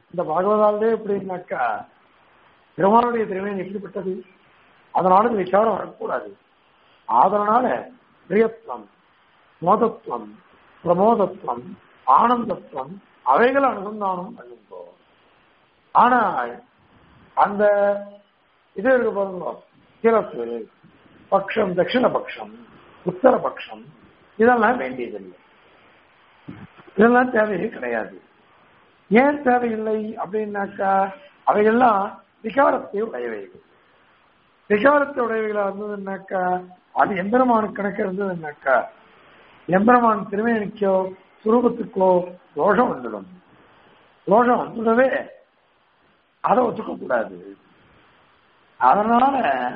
இந்த பாகவதாலே எப்படின்னாக்கா பெருமானுடைய திருமணம் எப்படிப்பட்டது அதனால இந்த விசாரம் வரக்கூடாது அதனால பிரியத்துவம் மோதத்துவம் பிரமோதத்துவம் ஆனந்தத்துவம் அவைகளை அனுசந்தானம் பண்ணுங்கோ ஆனா அந்த இது இருக்கு பாருங்க சிறப்பு பக்ஷம் தட்சிண பட்சம் உத்தர பட்சம் இதெல்லாம் வேண்டியதில்லை இதெல்லாம் தேவையே கிடையாது ஏன் தேவையில்லை அப்படின்னாக்கா அவைகள்லாம் விகாரத்தை உடையவைகள் விகாரத்தை உடையவைகளா இருந்ததுன்னாக்கா அது எம்பெருமானு கணக்கு இருந்ததுன்னாக்கா எம்பெருமான் திருமேனிக்கோ சுரூபத்துக்கோ தோஷம் வந்துடும் தோஷம் வந்துடவே அதை ஒத்துக்க கூடாது அதனால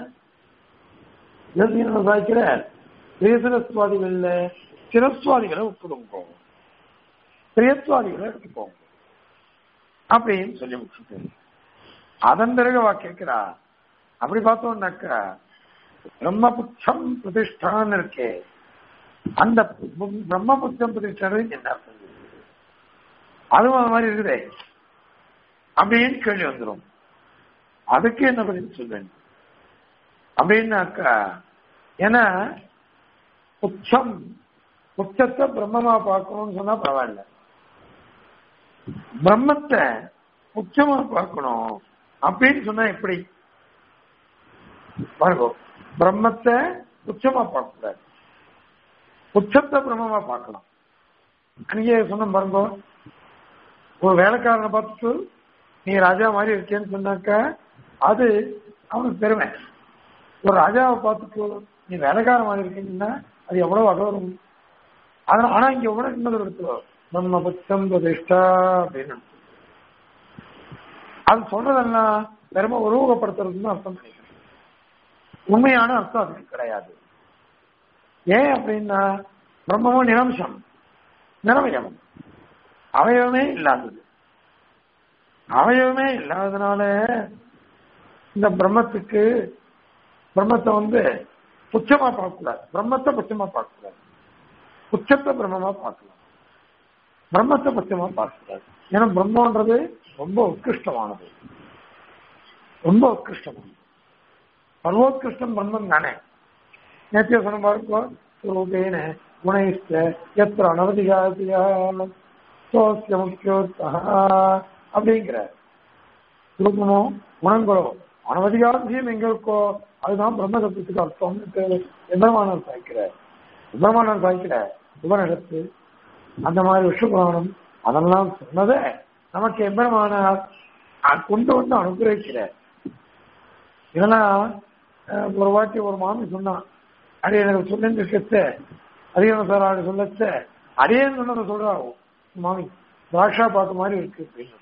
சாய்க்கிற பிரியசிரஸ்வாதிகள்ல சிரஸ்வாதிகளை ஒப்புடுங்கோ பிரியத்வாதிகளை எடுத்துக்கோங்க அப்படின்னு சொல்லி முடிச்சுட்டு அதன் பிறகு வா கேட்கிறா அப்படி பார்த்தோம்னாக்கா பிரம்மபுத்தம் பிரதிஷ்டான்னு இருக்கே அந்த பிரம்மபுத்தம் பிரதிஷ்டான என்ன அர்த்தம் அதுவும் அது மாதிரி இருக்குதே அப்படின்னு கேள்வி வந்துடும் அதுக்கு என்ன பதில் சொல்வேன் அப்படின்னாக்கா ஏன்னா உச்சம் உச்சத்தை பிரம்மமா பார்க்கணும்னு சொன்னா பரவாயில்ல பிரம்மத்தை உச்சமா பார்க்கணும் அப்படின்னு சொன்னா எப்படி பாருங்க பிரம்மத்தை உச்சமா பார்க்க கூடாது உச்சத்தை பிரம்மமா பார்க்கலாம் அன்னைக்கே சொன்ன பாருங்க ஒரு வேலைக்காரனை பார்த்துட்டு நீ ராஜா மாதிரி இருக்கேன்னு சொன்னாக்க அது அவனுக்கு பெருமை ஒரு ராஜாவை பார்த்துட்டு நீ வேலைக்காரன் மாதிரி இருக்கீங்கன்னா அது எவ்வளவு அகவரும் ஆனா ஆனா இங்க எவ்வளவு இன்னொரு இடத்துல நம்ம பட்சம் பிரதிஷ்டா அப்படின்னு அது சொல்றதெல்லாம் பெருமை உருவகப்படுத்துறதுன்னு அர்த்தம் பண்ணிக்கிறேன் உண்மையான அர்த்தம் அதுக்கு கிடையாது ஏன் அப்படின்னா பிரம்மமும் நிரம்சம் நிறவயம் அவயவமே இல்லாதது அவயவமே இல்லாததுனால இந்த பிரம்மத்துக்கு பிரம்மத்தை வந்து புச்சமா பார்க்கக்கூடாது பிரம்மத்தை புச்சமா பார்க்கக்கூடாது புச்சத்தை பிரம்மமா பார்க்கலாம் பிரம்மத்தை புச்சமா பார்க்கக்கூடாது ஏன்னா பிரம்மன்றது ரொம்ப உத்கிருஷ்டமானது ரொம்ப உத்கிருஷ்டமானது சர்வோத்கிருஷ்டம் பிரம்மம் தானே நேத்திய சொன்ன பாருக்கோ சுரூபேன குணைஸ்த எத்திர அனவதிகாதியா சோசிய முக்கியோத்தா அப்படிங்கிற ரூபமோ குணங்களோ அனவதிகாரத்தையும் எங்க இருக்கோ அதுதான் பிரம்ம தத்துவத்துக்கு அர்த்தம்னு எம்பெருமானார் சாய்க்கிறார் எம்பெருமானார் சாய்க்கிற உபனிடத்து அந்த மாதிரி விஷ்ணுபுராணம் அதெல்லாம் சொன்னதை நமக்கு எம்பெருமானார் கொண்டு வந்து அனுகிரகிக்கிறார் இதெல்லாம் ஒரு வாட்டி ஒரு மாமி சொன்னான் அடி எனக்கு சொல்லிட்டு இருக்கச்ச அதிகம் சார் அப்படி சொல்லச்ச அடியே சொன்னதை சொல்றாங்க மாமி திராட்சா பார்த்த மாதிரி இருக்கு அப்படின்னு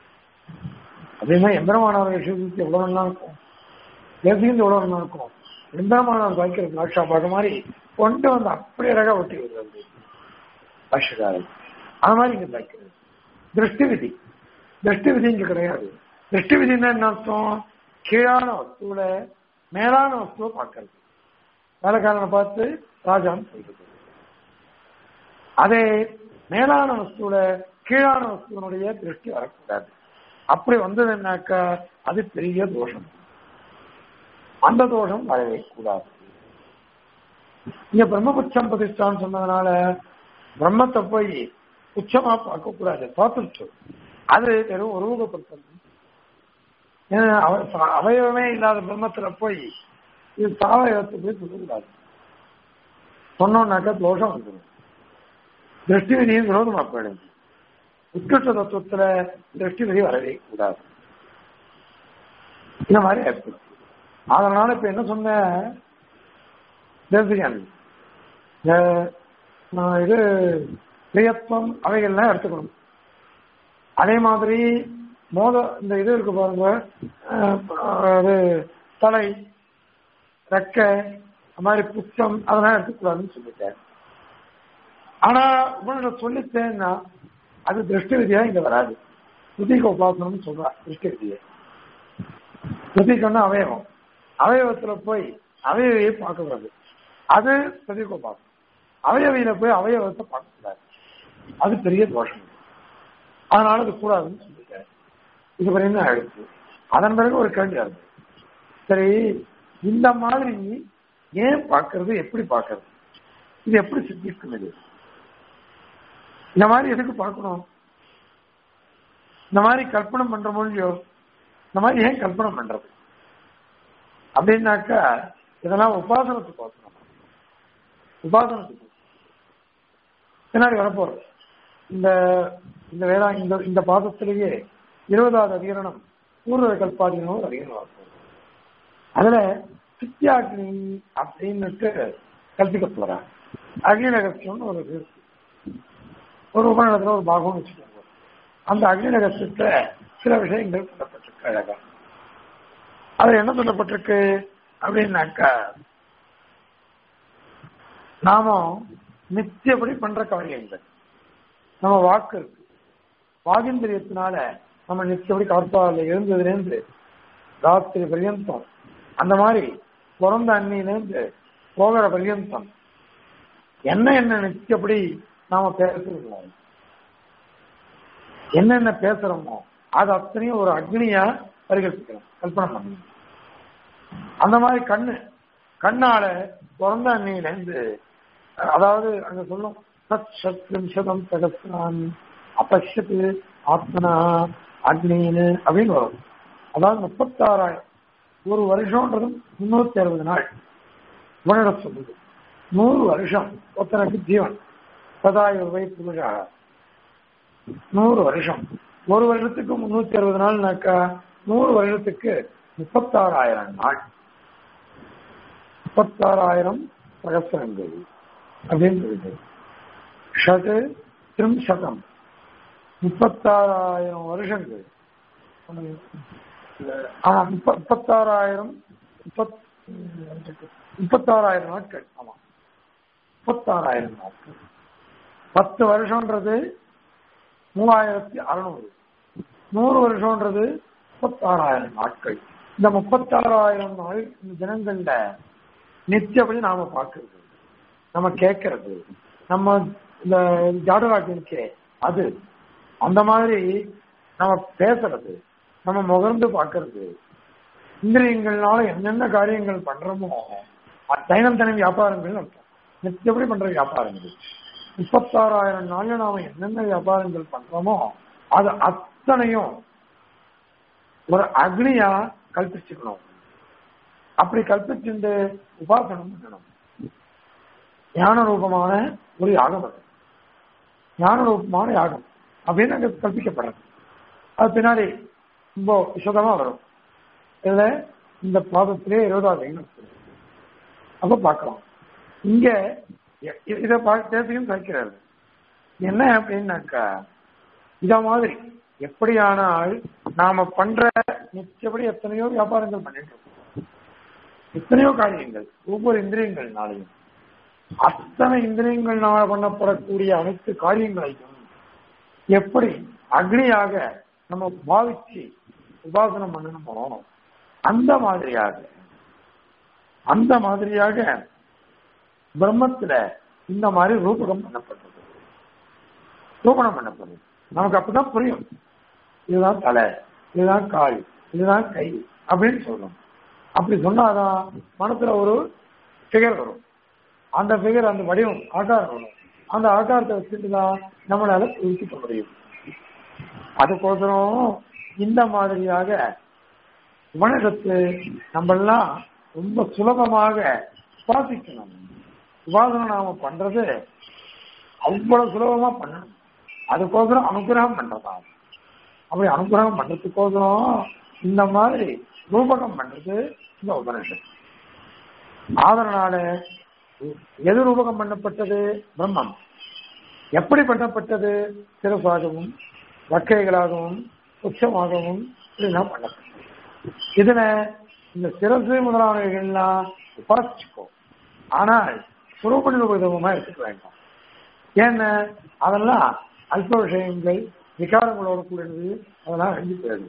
அதே மாதிரி எந்திரமானவர் விஷயத்துக்கு எவ்வளவு நல்லா இருக்கும் பேசிக்கிட்டு எவ்வளவு நல்லா இருக்கும் எந்திரமானவர் வாய்க்கிற திராட்சா பார்த்த மாதிரி கொண்டு வந்து அப்படி அழகா ஒட்டி வருது பாஷகாரன் அது மாதிரி இங்க வாய்க்கிறது திருஷ்டி விதி திருஷ்டி விதி இங்க கிடையாது திருஷ்டி விதினா என்ன அர்த்தம் கீழான வஸ்துவில மேலான வஸ்துவை பார்க்கறது வேலைக்காரனை பார்த்து ராஜான்னு சொல்றது அதே மேலான வஸ்துவில கீழான வஸ்துவனுடைய திருஷ்டி வரக்கூடாது அப்படி வந்ததுன்னாக்கா அது பெரிய தோஷம் அந்த தோஷம் வரவே கூடாது இங்க பிரம்மபுச்சம் பிரதிஷ்டான்னு சொன்னதுனால பிரம்மத்தை போய் உச்சமா பார்க்க கூடாது பார்த்துட்டு அது வெறும் உருவகப்படுத்தணும் அவயவமே இல்லாத பிரம்மத்துல போய் இது சாவயவத்தை போய் சொல்லக்கூடாது சொன்னோம்னாக்கா தோஷம் வந்துடும் திருஷ்டி விதியும் விரோதமா போயிடும் உட்கிருஷ்ட தத்துவத்துல திருஷ்டி விதி வரவே கூடாது இந்த மாதிரி ஏற்படும் அதனால இப்ப என்ன சொன்ன தேசிகன் இது பிரியத்துவம் அவைகள்லாம் எடுத்துக்கணும் அதே மாதிரி மோத இந்த இது இருக்கு பாருங்க அது தலை ரெக்க அது மாதிரி புத்தம் அதெல்லாம் எடுத்துக்கூடாதுன்னு சொல்லிட்டேன் ஆனா உங்களோட சொல்லித்தேன்னா அது திருஷ்டி விதியா இங்க வராது சுதிக உபாசனம்னு சொல்றா திருஷ்டி விதியை சுதிகன்னா அவயவம் அவயவத்துல போய் அவயவையை பார்க்கக்கூடாது அது சுதிக உபாசனம் அவயவையில போய் அவயவத்தை பார்க்கக்கூடாது அது பெரிய தோஷம் அதனால அது கூடாதுன்னு சொல்லிட்டேன் இது வரையும் ஆயிடுச்சு அதன் பிறகு ஒரு கேள்வி வருது சரி இந்த மாதிரி ஏன் பார்க்கறது எப்படி பார்க்கறது இது எப்படி சித்திக்கும் இது இந்த மாதிரி எதுக்கு பார்க்கணும் இந்த மாதிரி கல்பனை பண்ற மொழியோ இந்த மாதிரி ஏன் கல்பனை பண்றது அப்படின்னாக்கா இதெல்லாம் உபாசனத்துக்கு பார்க்கணும் உபாசனத்துக்கு பின்னாடி வரப்போறது இந்த இந்த வேளா இந்த இந்த பாதத்திலேயே இருபதாவது அதிகரணம் பூர்வ கல்பாதிகளும் ஒரு அதிகரணம் வரப்போகுது அதுல சித்தியாக்னி அப்படின்னுட்டு கல்பிக்க போறாங்க அக்னி ரகசியம்னு ஒரு இது இருக்கு. ஒரு உபநிடத்துல ஒரு பாகம் வச்சுக்கோங்க அந்த அக்னி ரகசியத்துல சில விஷயங்கள் சொல்லப்பட்டிருக்கு அழகா அது என்ன சொல்லப்பட்டிருக்கு அப்படின்னாக்கா நாம நித்தியப்படி பண்ற காரியங்கள் நம்ம வாக்கு இருக்கு வாகிந்திரியத்தினால நம்ம நித்தியப்படி காப்பால எழுந்ததுலேருந்து ராத்திரி பர்யந்தம் அந்த மாதிரி பிறந்த அன்னியிலேருந்து போகிற பர்யந்தம் என்ன என்ன நித்தியப்படி நாம பேசுறோம் என்னென்ன பேசுறோமோ அது அத்தனையும் ஒரு அக்னியா பரிகல்பிக்கிறோம் கல்பனை பண்ணணும் அந்த மாதிரி கண்ணு கண்ணால பிறந்த அன்னியிலேருந்து அதாவது அங்க சொல்லும் சத் சத்ரிம்சதம் சகசிரான் அபஷ்யத்து ஆத்மனா அக்னின்னு அப்படின்னு வரும் அதாவது முப்பத்தாறாயிரம் ஒரு வருஷம்ன்றது முன்னூத்தி அறுபது நாள் உணர சொல்லுது நூறு வருஷம் ஒருத்தனுக்கு ஜீவன் சதாயு வை புருஷாக நூறு வருஷம் ஒரு வருஷத்துக்கு முன்னூத்தி அறுபது நாள்னாக்கா நூறு வருஷத்துக்கு முப்பத்தாறாயிரம் நாள் முப்பத்தாறாயிரம் சகசிரங்கள் அப்படின்னு சொல்லுது ஷது திரிம்சதம் முப்பத்தாறாயிரம் வருஷங்கள் ஆமா முப்ப- முப்பத்தாறாயிரம் முப்பத் முப்பத்தாறாயிரம் நாட்கள் ஆமா முப்பத்தாறாயிரம் நாட்கள் பத்து வருஷம்ன்றது மூவாயிரத்தி அறுநூறு நூறு வருஷம்ன்றது முப்பத்தாறாயிரம் நாட்கள் இந்த முப்பத்தாறாயிரம் நாள் இந்த தினங்கள்ல நித்தியப்படி நாம பார்க்கிறது நம்ம கேட்கறது நம்ம இந்த ஜாடகாட்டிருக்கே அது அந்த மாதிரி நம்ம பேசுறது நம்ம முகர்ந்து பார்க்கறது இந்திரியங்கள்னால என்னென்ன காரியங்கள் பண்றோமோ அது தைனந்தன வியாபாரங்கள் அர்த்தம் நித்தியப்படி பண்ற வியாபாரங்கள் முப்பத்தாறாயிரம் நாள்ல நாம என்னென்ன வியாபாரங்கள் பண்றோமோ அது அத்தனையும் ஒரு அக்னியா கல்பிச்சுக்கணும் அப்படி கல்பிச்சுண்டு உபாசனம் பண்ணணும் ஞான ரூபமான ஒரு யாகம் அது ஞான ரூபமான யாகம் அப்படின்னு அங்க கல்பிக்கப்படுறது அது பின்னாடி ரொம்ப விசதமா வரும் இதுல இந்த பாதத்திலே இருபதாவது எண்ணம் இருக்கு. அப்ப பார்க்கலாம் இங்க இ- இத தேசியம் கழிக்கிறாரு என்ன அப்படின்னாக்கா இத மாதிரி எப்படியானால் நாம பண்ற நிச்சயப்படி எத்தனையோ வியாபாரங்கள் பண்ணிட்டு இருக்கோம் எத்தனையோ காரியங்கள் ஒவ்வொரு இந்திரியங்கள்னாலையும் அத்தனை இந்திரியங்கள்னால பண்ணப்படக்கூடிய அனைத்து காரியங்களையும் எப்படி அக்னியாக நம்ம பாவிச்சு உபாசனம் பண்ணணுமோ அந்த மாதிரியாக அந்த மாதிரியாக பிரம்மத்துல இந்த மாதிரி ரூபகம் பண்ணப்பட்டது ரூபணம் பண்ணப்படுது நமக்கு அப்பதான் புரியும் இதுதான் தலை இதுதான் கால் இதுதான் கை அப்படின்னு சொல்லணும் அப்படி சொன்னாதான் மனசுல ஒரு ஃபிகர் வரும் அந்த ஃபிகர் அந்த வடிவம் ஆகாரம் வரும் அந்த ஆகாரத்தை வச்சுட்டு தான் நம்மளால புரிஞ்சுக்க முடியும் அதுக்கோசரம் இந்த மாதிரியாக உபனிடத்து நம்மெல்லாம் ரொம்ப சுலபமாக சுவாசிக்கணும் உபாசனம் நாம பண்றது அவ்வளவு சுலபமா பண்ணணும் அதுக்கோசரம் அனுகிரகம் பண்றதா அப்படி அனுகிரகம் பண்றதுக்கோசரம் இந்த மாதிரி ரூபகம் பண்றது இந்த உபனிஷத்து அதனால எது ரூபகம் பண்ணப்பட்டது பிரம்மம் எப்படி பண்ணப்பட்டது சிறப்பாகவும் வக்கைகளாகவும் உச்சமாகவும் இதெல்லாம் பண்ணப்பட்டது இதுல இந்த சிரசு முதலானவைகள்லாம் உபாசிச்சுக்கோ ஆனால் சுரூப விதமா எடுத்துக்க வேண்டாம் ஏன்னா அதெல்லாம் அல்ப விஷயங்கள் விகாரங்களோட கூடியது அதெல்லாம் அழிஞ்சு போயிடுது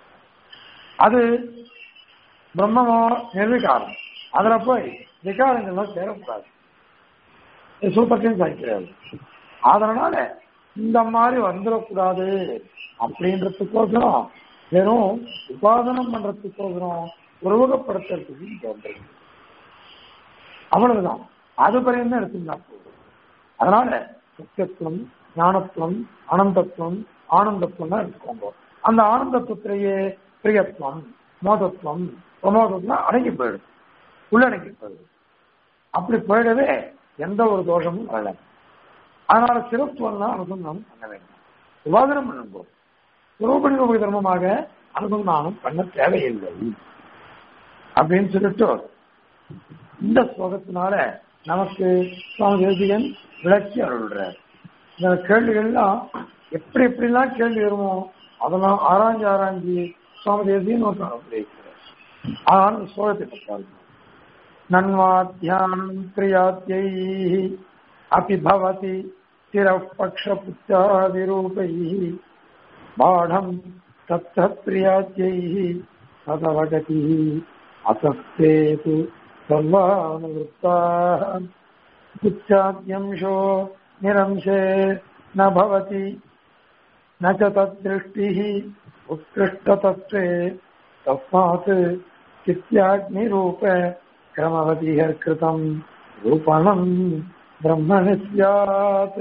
அது பிரம்மமோ நிர்விகாரம் அதுல போய் விகாரங்கள்லாம் சேரக்கூடாது இது சூப்பர்டையும் சாய்க்கிறாரு அதனால இந்த மாதிரி வந்துடக்கூடாது அப்படின்றதுக்கோசரம் வெறும் உபாசனம் பண்றதுக்கோசரம் உருவகப்படுத்துறதுக்கு தோன்றது அவ்வளவுதான் அது பரியம் தான் எடுத்துருந்தா போதும் அதனால சத்தியத்துவம் ஞானத்துவம் அனந்தத்துவம் ஆனந்தத்துவம் தான் எடுத்துக்கோங்க அந்த ஆனந்தத்துவத்திலேயே பிரியத்துவம் மோதத்துவம் பிரமோதத்துவம் அடங்கி போயிடும் உள்ளடங்கி போயிடும் அப்படி போயிடவே எந்த ஒரு தோஷமும் வரல அதனால சிறத்துவம் தான் அனுசந்தானம் பண்ண வேண்டும் விவாதனம் பண்ணும்போது ரூபணி ரூப தர்மமாக அனுசந்தானம் பண்ண தேவையில்லை அப்படின்னு சொல்லிட்டு இந்த ஸ்லோகத்தினால நமக்கு சுவாமி தேசிகன் விளக்கி அருள்றார் இந்த கேள்விகள்லாம் எப்படி எப்படிலாம் கேள்வி வருமோ அதெல்லாம் ஆராய்ஞ்சு ஆராய்ஞ்சு சுவாமி தேசிகன் ஒரு அனுப்பியிருக்கிறார் ஆனால் இந்த ஸ்லோகத்தை பார்த்தார்கள் நன்வாத்தியானம் பிரியாத்தியை अपि भवति स्थिरः पक्षपुत्रादिरूपैः बाढम् तत्तः प्रियात्यैः तदवगतिः असस्ते तु सर्वानुवृत्ताः पुच्छाद्यंशो निरंशे न भवति न च तद्दृष्टिः उत्कृष्टतत्त्वे तस्मात् चित्याग्निरूप क्रमवतिहर्कृतम् रूपणम् பிரம்மணி சியாத்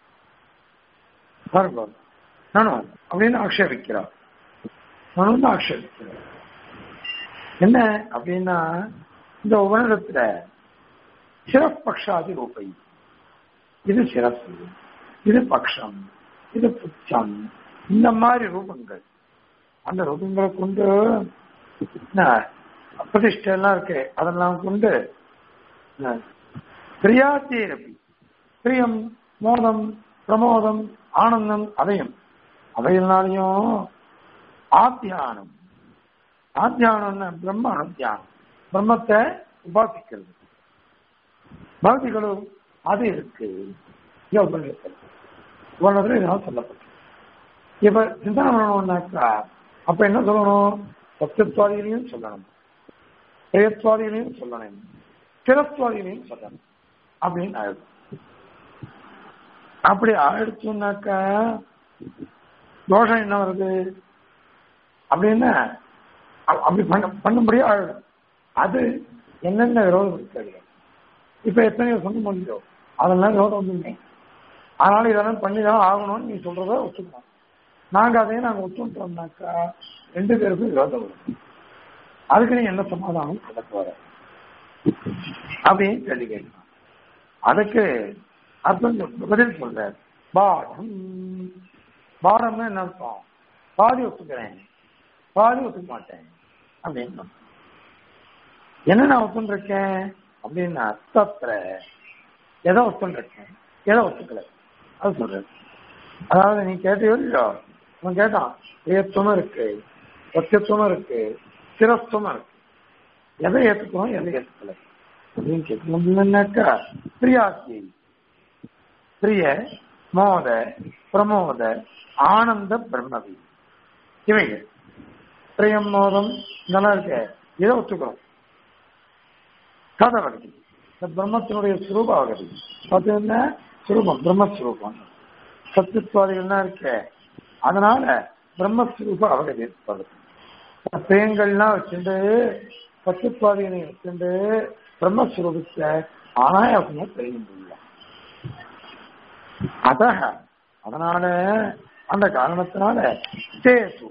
பர்வம் நானு அப்படின்னு ஆக்ஷேபிக்கிறார் நானும் ஆக்ஷேபிக்கிறார் என்ன அப்படின்னா இந்த உபநிடத்துல சிறப்பக்ஷாதி ரூபை இது சிறப்பு இது பக்ஷம் இது புச்சம் இந்த மாதிரி ரூபங்கள் அந்த ரூபங்களை கொண்டு பிரதிஷ்டை எல்லாம் இருக்கு அதெல்லாம் கொண்டு பிரியாத்தேரப்பி பிரியம் மோதம் பிரமோதம் ஆனந்தம் அதையும் அவையினாலையும் ஆத்தியானம் ஆத்தியானம்னா பிரம்ம அனுத்தியானம் பிரம்மத்தை உபாசிக்கிறது பக்திகளும் அது இருக்கு உபநிடத்தில் உபநிடத்தில் இதெல்லாம் சொல்லப்பட்டு இப்ப சிந்தனை பண்ணணும்னாக்கா அப்ப என்ன சொல்லணும் சத்தியத்வாதிகளையும் சொல்லணும் பிரயத்வாதிகளையும் சொல்லணும் ஸ்திரத்வாதிகளையும் சொல்லணும் அப்படின்னு ஆயிடும் அப்படி ஆயிடுச்சுனாக்கா தோஷம் என்ன வருது அப்படின்னா அப்படி பண்ண பண்ணும்படியே ஆயிடும் அது என்னென்ன விரோதம் இருக்காது இப்ப எத்தனையோ சொந்த முடியும் அதெல்லாம் விரோதம் வந்துருங்க அதனால இதெல்லாம் பண்ணி தான் ஆகணும்னு நீ சொல்றத ஒத்துக்கணும் நாங்க அதையும் நாங்க ஒத்துட்டோம்னாக்கா ரெண்டு பேருக்கும் விரோதம் வரும் அதுக்கு நீ என்ன சமாதானம் கிடக்கு வர அப்படின்னு கேள்வி கேட்கலாம் அதுக்கு அர்த்தம் பதில் சொல்ற பாடம் பாடம்னா என்ன அர்த்தம் பாதி ஒத்துக்கிறேன் பாதி ஒத்துக்க மாட்டேன் அப்படின்னு என்ன நான் ஒத்துருக்கேன் அப்படின்னா தத்திர எதை ஒத்துருக்கேன் எதை ஒத்துக்கல அது சொல்றேன் அதாவது நீ கேட்டியோ இல்லையோ அவன் கேட்டான் ஏத்துவம் இருக்கு சத்தியத்துவம் இருக்கு ஸ்திரத்துவம் இருக்கு எதை ஏத்துக்கணும் எதை ஏத்துக்கல அப்படின்னு கேட்கணும்னாக்கா பிரியாசி பிரிய மோத பிரமோத ஆனந்த பிரம்மவி இவைகள் பிரியம் மோதம் இதெல்லாம் இருக்க இதை ஒத்துக்கிறோம் கதவகதி இந்த பிரம்மத்தினுடைய சுரூபாவகதி பார்த்தீங்கன்னா சுரூபம் பிரம்மஸ்வரூபம் சத்துத்வாதிகள்னா இருக்க அதனால பிரம்மஸ்வரூப அவகதி ஏற்படுது பிரியங்கள்லாம் வச்சுட்டு சத்துத்வாதிகளை வச்சுட்டு பிரம்மஸ்வரூபத்தை ஆனாயசமா தெரிய முடியல அத அதனால அந்த காரணத்தினால சேசு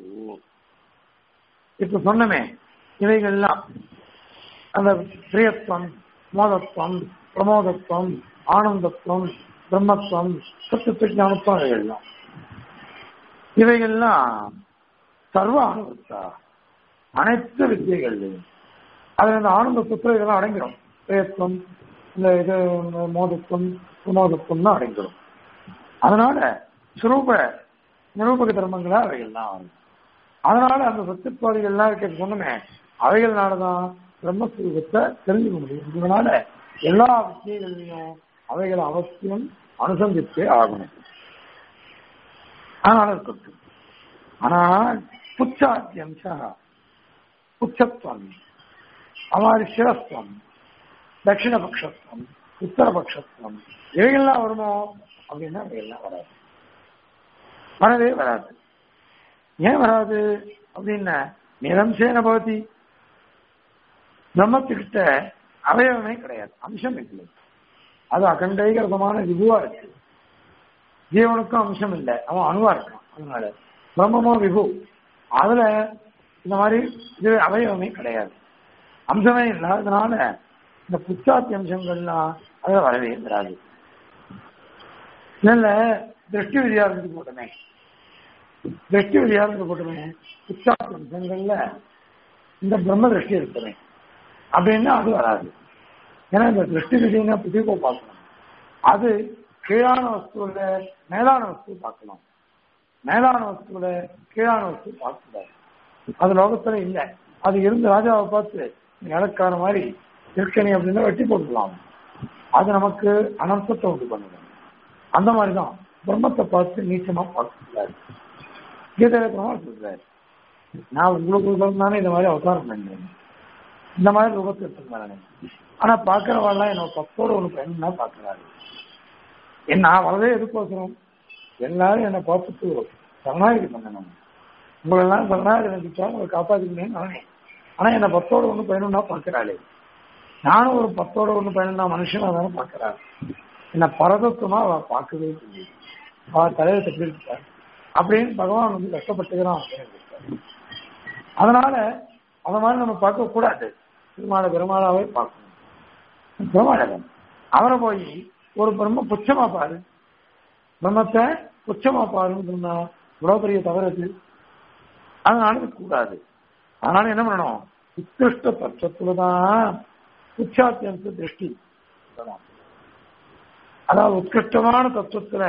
இப்ப சொன்னமே இவைகள்லாம் அந்த பிரியத்துவம் மோதத்துவம் பிரமோதத்துவம் ஆனந்தத்துவம் பிரம்மத்துவம் சத்துவ ஞானத்துவம் இவைகள்லாம் இவைகள்லாம் சர்வ அனுபவத்தா அனைத்து வித்தியகள்லையும் அதுல இந்த ஆனந்த சுத்திரம் இதெல்லாம் அடங்கிடும் பிரயத்னம் இந்த இது மோதத்துவம் பிரமோதத்துவம் தான் அடங்கிடும் அதனால சுரூப நிரூபக தர்மங்களா அவைகள்லாம் ஆகும் அதனால அந்த சத்துப்பாதிகள்லாம் இருக்க சொன்னமே அவைகள்னாலதான் பிரம்மஸ்வரூபத்தை தெரிஞ்சுக்க முடியும் இதனால எல்லா விஷயங்களையும் அவைகள் அவசியம் அனுசந்தித்தே ஆகணும் அதனால இருக்கட்டும் ஆனால் புச்சாத்தியம்சா புச்சத்துவம் அமாரி சிரஸ்துவம் தட்சிணபக்ஷத்துவம் உத்தரபக்ஷத்துவம் இவைகள்லாம் வருமோ அப்படின்னா இவைகள்லாம் வராது வரவே வராது ஏன் வராது அப்படின்னா நிரம்சேன பவதி பிரம்மத்துக்கிட்ட அவயவமே கிடையாது அம்சம் இல்லை அது அகண்டைகரமான விபுவா இருக்கு ஜீவனுக்கும் அம்சம் இல்லை அவன் அணுவா இருக்கான் அதனால பிரம்மமோ விபு அதுல இந்த மாதிரி இது அவயவமே கிடையாது அம்சமே இல்லாததுனால இந்த புச்சாத்தி அம்சங்கள்லாம் அதுல வரவே வராது இல்ல திருஷ்டி விதியா இருந்து போட்டமே திருஷ்டி விதியா இருந்து போட்டமே புச்சாத்தி அம்சங்கள்ல இந்த பிரம்ம திருஷ்டி இருக்குமே அப்படின்னா அது வராது ஏன்னா இந்த திருஷ்டி விதினா புதிகோ பார்க்கணும் அது கீழான வஸ்துவில மேலான வஸ்து பார்க்கலாம் மேலான வஸ்துவில கீழான வஸ்து பார்க்கக்கூடாது அது லோகத்துல இல்லை அது இருந்து ராஜாவை பார்த்து இலக்கார மாதிரி இருக்கணி அப்படின்னா வெட்டி போட்டுக்கலாம் அது நமக்கு அனர்த்தத்தை உண்டு பண்ணுது அந்த மாதிரி தான் பிரம்மத்தை பார்த்து நீச்சமா பார்க்கக்கூடாது கீதையில பிரமாணம் சொல்றாரு நான் உங்களுக்கு தானே இந்த மாதிரி அவதாரம் பண்ணேன் இந்த மாதிரி ரூபத்தை எடுத்துருந்தானே ஆனா பாக்குறவாள்லாம் என்ன பத்தோட ஒண்ணு பையனா பாக்குறாரு என்ன நான் வரதே எதுக்கோசரம் எல்லாரும் என்னை பார்த்துட்டு சரணாகதி பண்ணணும் உங்களெல்லாம் சரணாகதி நினைச்சா உங்களை காப்பாத்திக்கணும்னு நானே ஆனா என்னை பத்தோட ஒண்ணு பயணம்னா பாக்குறாளே நானும் ஒரு பத்தோட ஒண்ணு பயணம்னா மனுஷனா தானே பாக்குறாரு என்ன பரதத்துவமா அவ பார்க்கவே இல்லை அவ தலையை தட்டி இருக்காரு அப்படின்னு பகவான் வந்து கஷ்டப்பட்டுக்கிறான் அப்படின்னு அதனால அந்த மாதிரி நம்ம பார்க்க கூடாது திருமால பெருமாளாவே பார்க்கணும் பெருமாளகன் அவரை போய் ஒரு பிரம்ம புச்சமா பாரு பிரம்மத்தை புச்சமா பாருன்னு சொன்னா இவ்வளவு பெரிய தவறு அதனால இது கூடாது அதனால என்ன பண்ணணும் உத்கிருஷ்ட தத்துவத்துலதான் உச்சாத்தியந்த திருஷ்டி அதாவது உத்கிருஷ்டமான தத்துவத்துல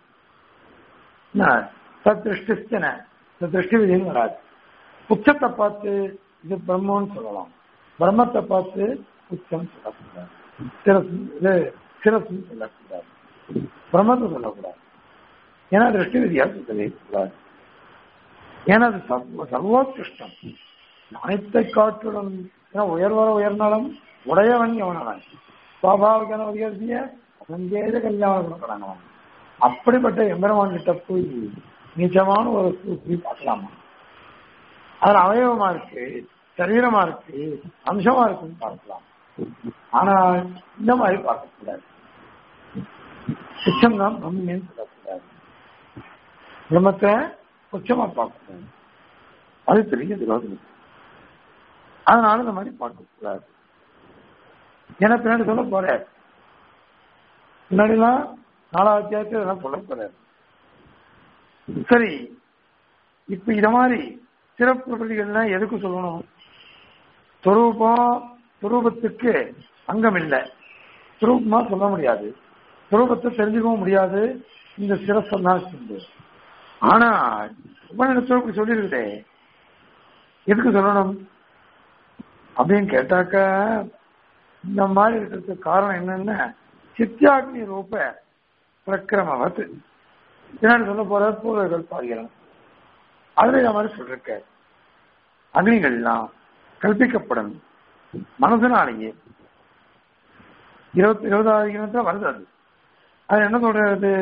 திருஷ்டிஸ்தன இந்த திருஷ்டி விதியும் வராது உச்சத்தை பார்த்து இது பிரம்மன்னு சொல்லலாம் பிரம்மத்தை பார்த்து உச்சம் சொல்லக்கூடாது சிரசு இது சிரசுன்னு சொல்லக்கூடாது பிரம்மத்தை சொல்லக்கூடாது ஏன்னா திருஷ்டி விதியாக சொல்லக்கூடாது ஏன்னா அது சர்வோத்கிருஷ்டம் அனைத்தை காற்றுடன் உயர்வர உயர்ந்தாலும் உடையவன் எவனவன் சுவாபாவிகான உயர்த்திய சங்கேத கல்யாணம் கொடுக்குறாங்க அப்படிப்பட்ட எம்பெருமான் கிட்ட போய் நிஜமான ஒரு போய் பார்க்கலாமா அதுல அவயவமா இருக்கு சரீரமா இருக்கு அம்சமா இருக்குன்னு பார்க்கலாம் ஆனா இந்த மாதிரி பார்க்கக்கூடாது உச்சம் தான் பிரம்மன்னு சொல்லக்கூடாது பிரம்மத்தை உச்சமா பார்க்கக்கூடாது அது பெரிய விரோதம் அதனால இந்த மாதிரி பார்க்கக்கூடாது ஏன்னா பின்னாடி சொல்ல போற முன்னாடிலாம் நாலாவது அத்தியாயத்தில் இதெல்லாம் சொல்ல போறாரு சரி இப்ப இத மாதிரி சிறப்பு பிரதிகள்லாம் எதுக்கு சொல்லணும் துரூபம் துரூபத்துக்கு அங்கம் இல்லை துரூபமா சொல்ல முடியாது துரூபத்தை தெரிஞ்சுக்கவும் முடியாது இந்த சிரசம் தான் உண்டு ஆனா உபநிடத்தில் இப்படி சொல்லியிருக்குதே எதுக்கு சொல்லணும் அப்படின்னு கேட்டாக்க இந்த மாதிரி இருக்கிறதுக்கு காரணம் என்னன்னா சித்தியாக்னி ரூப பிரக்கிரமவத் பின்னாடி சொல்ல போற பூர்வர்கள் பாருகிறோம் அதுல இந்த மாதிரி சொல்லிருக்க அக்னிகள்லாம் கல்பிக்கப்படும் மனசனாலேயே இருபத்தி இருபதாவது இனத்துல வருது அது அது என்ன சொல்றது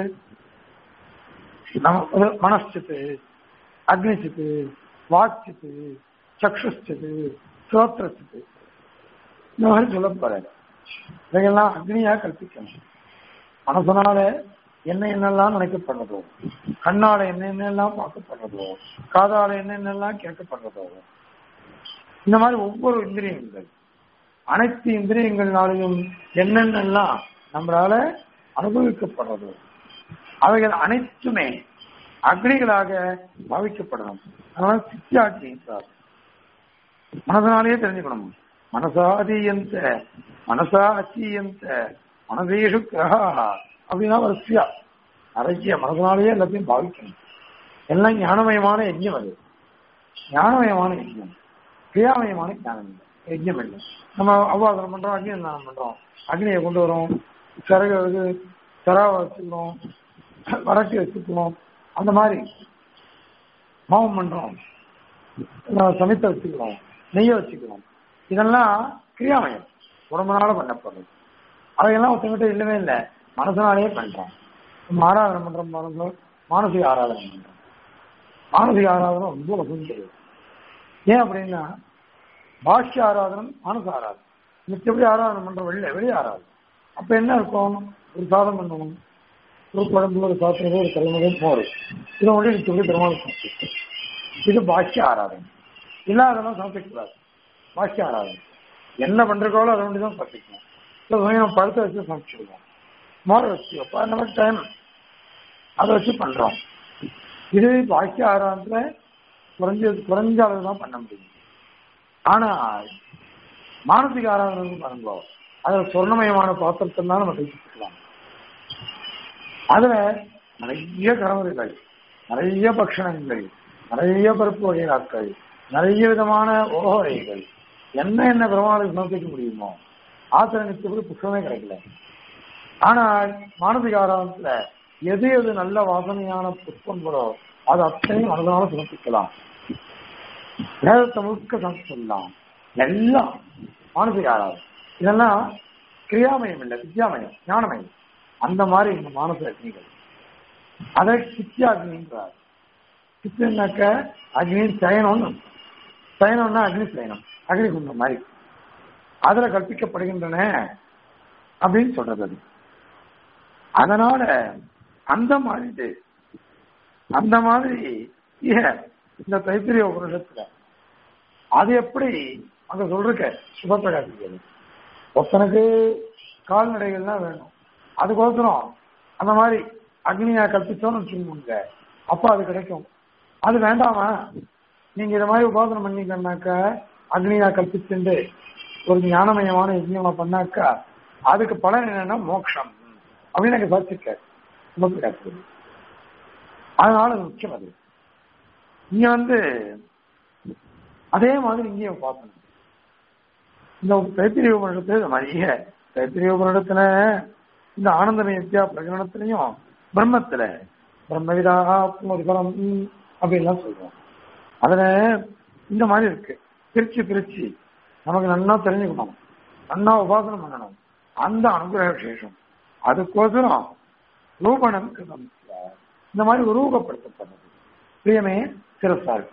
நம்ம மனசித்து அக்னிச்சித்து வாச்சித்து சக்ஷுச்சித்து ஸ்ரோத்திரச்சித்து இந்த மாதிரி சொல்ல போறாரு இதையெல்லாம் அக்னியா கல்பிக்கணும் மனசனால என்ன என்னெல்லாம் நினைக்கப்படுறதோ கண்ணால என்ன என்னெல்லாம் பார்க்கப்படுறதோ காதால என்ன என்னெல்லாம் கேட்கப்படுறதோ இந்த மாதிரி ஒவ்வொரு இந்திரியங்கள் அனைத்து இந்திரியங்கள்னாலையும் என்னென்னலாம் நம்மளால அனுபவிக்கப்படுறதோ அவைகள் அனைத்துமே அக்னிகளாக பாவிக்கப்படணும் அதனால சித்தியாட்சி மனதனாலேயே தெரிஞ்சுக்கணும் மனசா அதீயந்த மனசா அச்சீயந்த மனதேஷு கிரகா அப்படின்னா வரிசையா நிறைய மனதனாலேயே எல்லாத்தையும் பாவிக்கணும் எல்லாம் ஞானமயமான யஜ்யம் அது ஞானமயமான யஜ்யம் கிரியாமயமான ஞானம் இல்லை யஜ்யம் இல்லை நம்ம அவ்வாதனம் பண்றோம் அக்னி ஸ்நானம் பண்றோம் அக்னியை கொண்டு வரோம் சிறகு இது சிறாவை வச்சுக்கணும் வறட்சி வச்சுக்கணும் அந்த மாதிரி ஹோமம் பண்றோம் சமைத்த வச்சுக்கிறோம் நெய்ய வச்சுக்கிறோம் இதெல்லாம் கிரியாமயம் உடம்புனால பண்ணப்படுறது அதையெல்லாம் ஒருத்தங்கிட்ட இல்லவே இல்லை மனசனாலேயே பண்றோம் நம்ம ஆராதனை பண்றோம் மனசுல மானசிக ஆராதனை பண்றோம் மானசிக ஆராதனை ரொம்ப வசதி தெரியும் ஏன் அப்படின்னா பாஷ்ய ஆராதனம் மனசு ஆராதனம் மிச்சபடி ஆராதனம் பண்ற வெளியில வெளியே ஆராதனம் அப்ப என்ன இருக்கும் ஒரு சாதம் பண்ணணும் ஒரு குழம்பு ஒரு சாப்பிடுறது ஒரு கல்லுமதம் மோர் இதை ஒன்று மிச்சபடி பெருமாள் சாப்பிட்டு இது பாஷ்ய ஆராதனை இல்லாதெல்லாம் சாப்பிடக்கூடாது பாஷ்ய ஆராதனை என்ன பண்றீங்களோ அதை ஒன்று தான் சாப்பிட்டுக்கணும் இல்லை கொஞ்சம் பழுத்த வச்சு சமைச்சிடுவோம் மோரை வச்சு அப்போ அந்த மாதிரி டைம் அதை வச்சு பண்றோம் இது பாக்கிய ஆராதனத்துல குறைஞ்ச குறைஞ்ச அளவு தான் பண்ண முடியும் ஆனா மானசிக ஆராதனை பண்ணுங்க அதுல சொர்ணமயமான பாத்திரத்தை தான் நம்ம கைப்பற்றலாம் அதுல நிறைய கரவர்கள் நிறைய பக்ஷணங்கள் நிறைய பருப்பு வகையாக்கள் நிறைய விதமான ஓகரைகள் என்ன என்ன பெருமாளுக்கு சமர்ப்பிக்க முடியுமோ ஆசிரியத்துக்கு புத்தகமே கிடைக்கல ஆனால் மானசிக ஆராதனத்துல எது எது நல்ல வாசனையான புஷ்பங்களோ அது அத்தனையும் மனதனால சமர்ப்பிக்கலாம் வேதத்தை முழுக்க சமர்ப்பிக்கலாம் எல்லாம் மானசிக ஆராதனை இதெல்லாம் கிரியாமயம் இல்லை வித்யாமயம் ஞானமயம் அந்த மாதிரி இந்த மானச அக்னிகள் அதை சித்தியாக்னின்றார் சித்தினாக்க அக்னி சயனம்னு சயனம்னா அக்னி சயனம் அக்னி குண்டம் மாதிரி அதுல கற்பிக்கப்படுகின்றன அப்படின்னு சொல்றது அது அதனால அந்த மாதிரி அந்த மாதிரி இந்த தைத்திரிய உபநிஷத்துல அது எப்படி அங்க சொல்றக்க சுபப்பிரகாசிக்கிறது ஒருத்தனுக்கு கால்நடைகள்லாம் வேணும் அதுக்கோசரம் அந்த மாதிரி அக்னியா கற்பிச்சோன்னு வச்சுக்கோங்க அப்ப அது கிடைக்கும் அது வேண்டாமா நீங்க இத மாதிரி உபாசனம் பண்ணீங்கன்னாக்க அக்னியா கற்பிச்சுண்டு ஒரு ஞானமயமான யஜ்யமா பண்ணாக்கா அதுக்கு பலன் என்னன்னா மோட்சம் அப்படின்னு எனக்கு சாட்சிக்க சுபப்பிரகாசி அதனால அது முக்கியம் அது இங்க வந்து அதே மாதிரி இங்கேயும் பார்க்கணும் இந்த தைத்திரிய உபநிடத்துல இது மாதிரியே தைத்திரிய உபநிடத்துல இந்த ஆனந்தமய வித்யா பிரகடனத்திலையும் பிரம்மத்துல பிரம்மவிதா ஆத்மதிபலம் அப்படின்லாம் சொல்றோம் அதுல இந்த மாதிரி இருக்கு பிரிச்சு பிரிச்சு நமக்கு நன்னா தெரிஞ்சுக்கணும் நன்னா உபாசனம் பண்ணணும் அந்த அனுகிரக விசேஷம் அதுக்கோசரம் ரூபணம் கிருதம் இந்த மாதிரி உருவகப்படுத்தப்பட்டது பிரியமே சிரசா இருக்கு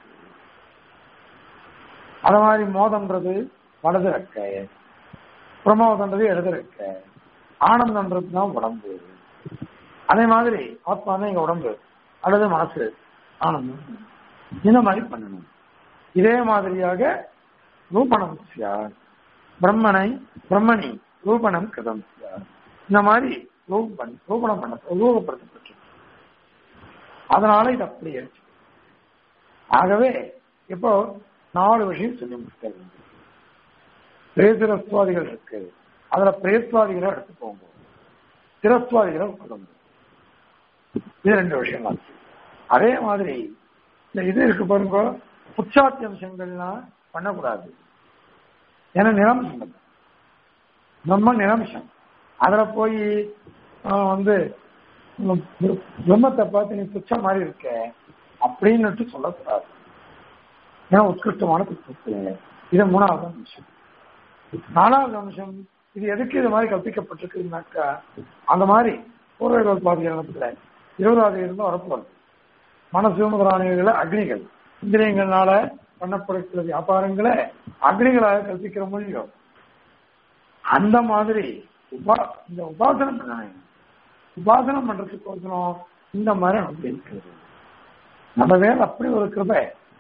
அத மாதிரி மோதம்ன்றது வலது ரெக்க பிரமோதன்றது இடது ரெக்க ஆனந்தன்றது தான் உடம்பு அதே மாதிரி ஆத்மா தான் எங்க உடம்பு அல்லது மனசு ஆனந்தம் இந்த மாதிரி பண்ணணும் இதே மாதிரியாக ரூபணம் சியார் பிரம்மனை பிரம்மணி ரூபணம் கிருதம் சியார் இந்த மாதிரி ரூபன் ரூபணம் பண்ண ரூபப்படுத்தப்பட்டு அதனால இது அப்படி ஆச்சு ஆகவே இப்போ நாலு விஷயம் சொல்லி முடிக்கிறது பிரேசிரஸ்வாதிகள் இருக்கு அதுல பிரேஸ்வாதிகளை எடுத்துக்கோங்க திரஸ்வாதிகளை கொடுங்க இது ரெண்டு விஷயம் தான் அதே மாதிரி இந்த இது இருக்கு பாருங்க உச்சாத்தி அம்சங்கள்லாம் பண்ணக்கூடாது ஏன்னா நிரம்சம் நம்ம நிரம்சம் அதுல போய் வந்து பிரம்மத்தை பார்த்து நீ துச்சம் மாதிரி இருக்க அப்படின்னுட்டு சொல்லக்கூடாது ஏன்னா உத்கிருஷ்டமான புத்தகத்தில் இது மூணாவது அம்சம் நாலாவது அம்சம் இது எதுக்கு இது மாதிரி கற்பிக்கப்பட்டிருக்குனாக்கா அந்த மாதிரி பூர்வ பாதிகரணத்துல இருபதாவது இருந்து வரப்போகுது மனசு முதலானிகளை அக்னிகள் இந்திரியங்களால பண்ணப்படுகிற வியாபாரங்களை அக்னிகளாக கற்பிக்கிற மொழியும் அந்த மாதிரி உபா இந்த உபாசனம் பண்ணணும் உபாசனம் பண்றதுக்கோசரம் இந்த மாதிரி நமக்கு இருக்கிறது நம்ம வேலை அப்படி ஒரு கிருபை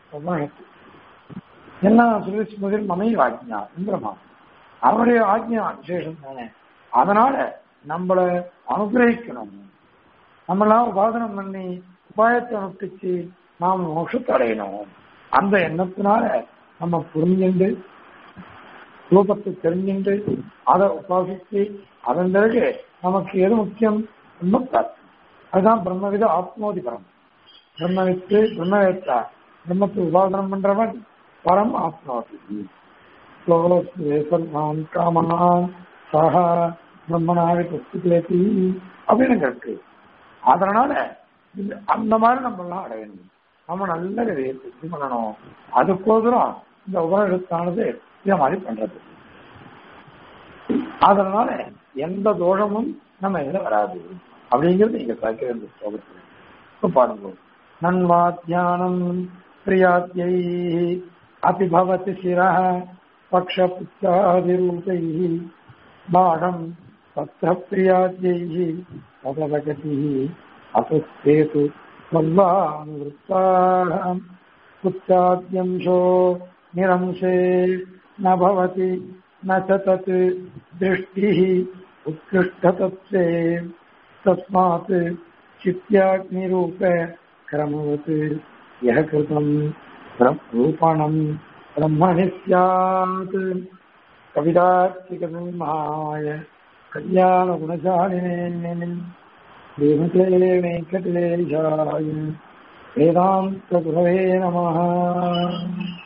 எல்லாம் சொல்லி முதல் மமை ஆக்ஞா இந்திரமா அவனுடைய ஆக்ஞா விசேஷம் தானே அதனால நம்மள அனுகிரகிக்கணும் நம்மளாம் உபாசனம் பண்ணி உபாயத்தை அனுப்பிச்சு நாம் மோஷத்தை அடையணும் அந்த எண்ணத்தினால நம்ம புரிஞ்சுண்டு ரூபத்தை தெரிஞ்சுண்டு அதை உபாசித்து அதன் பிறகு நமக்கு எது முக்கியம் பிரம்மத்தாத்மா அதுதான் பிரம்மவித ஆத்மோதிபரம் பிரம்மவித்து பிரம்மவேத்தா பிரம்மத்தை உபாசனம் பண்றவன் பரம் ஆத்மாதி சர்வான் காமனான் சக பிரம்மனாக பஸ்துக்லேத்தி அப்படின்னு இருக்கு அதனால அந்த மாதிரி நம்ம எல்லாம் அடையணும் நம்ம நல்ல விதயத்தை இது பண்ணணும் அதுக்கோசரம் இந்த உபநிடத்தானது இதை மாதிரி பண்றது அதனால எந்த தோஷமும் நம்ம இதுல வராது அப்படிங்கிறது நீங்க பார்க்கிற இந்த ஸ்லோகத்தில் இப்ப பாருங்க நன்வா தியானம் பிரியாத்தியை अपि भवति शिरः पक्षपुच्छादिरूपैः बाढम् पत्रप्रियाद्यैः तदवगतिः असुस्तेतु सर्वानुवृत्ताः पुच्छाद्यंशो निरंशे न भवति न च तत् दृष्टिः उत्कृष्टतत्त्वे तस्मात् चित्याग्निरूप क्रमवत् यः कृतम् रूपणम् ब्रह्मणि स्यात् कवितार्थिकसंहाय कल्याणगुणशालिने श्रीमते वेङ्कटेशाय वेदान्तगुरवे नमः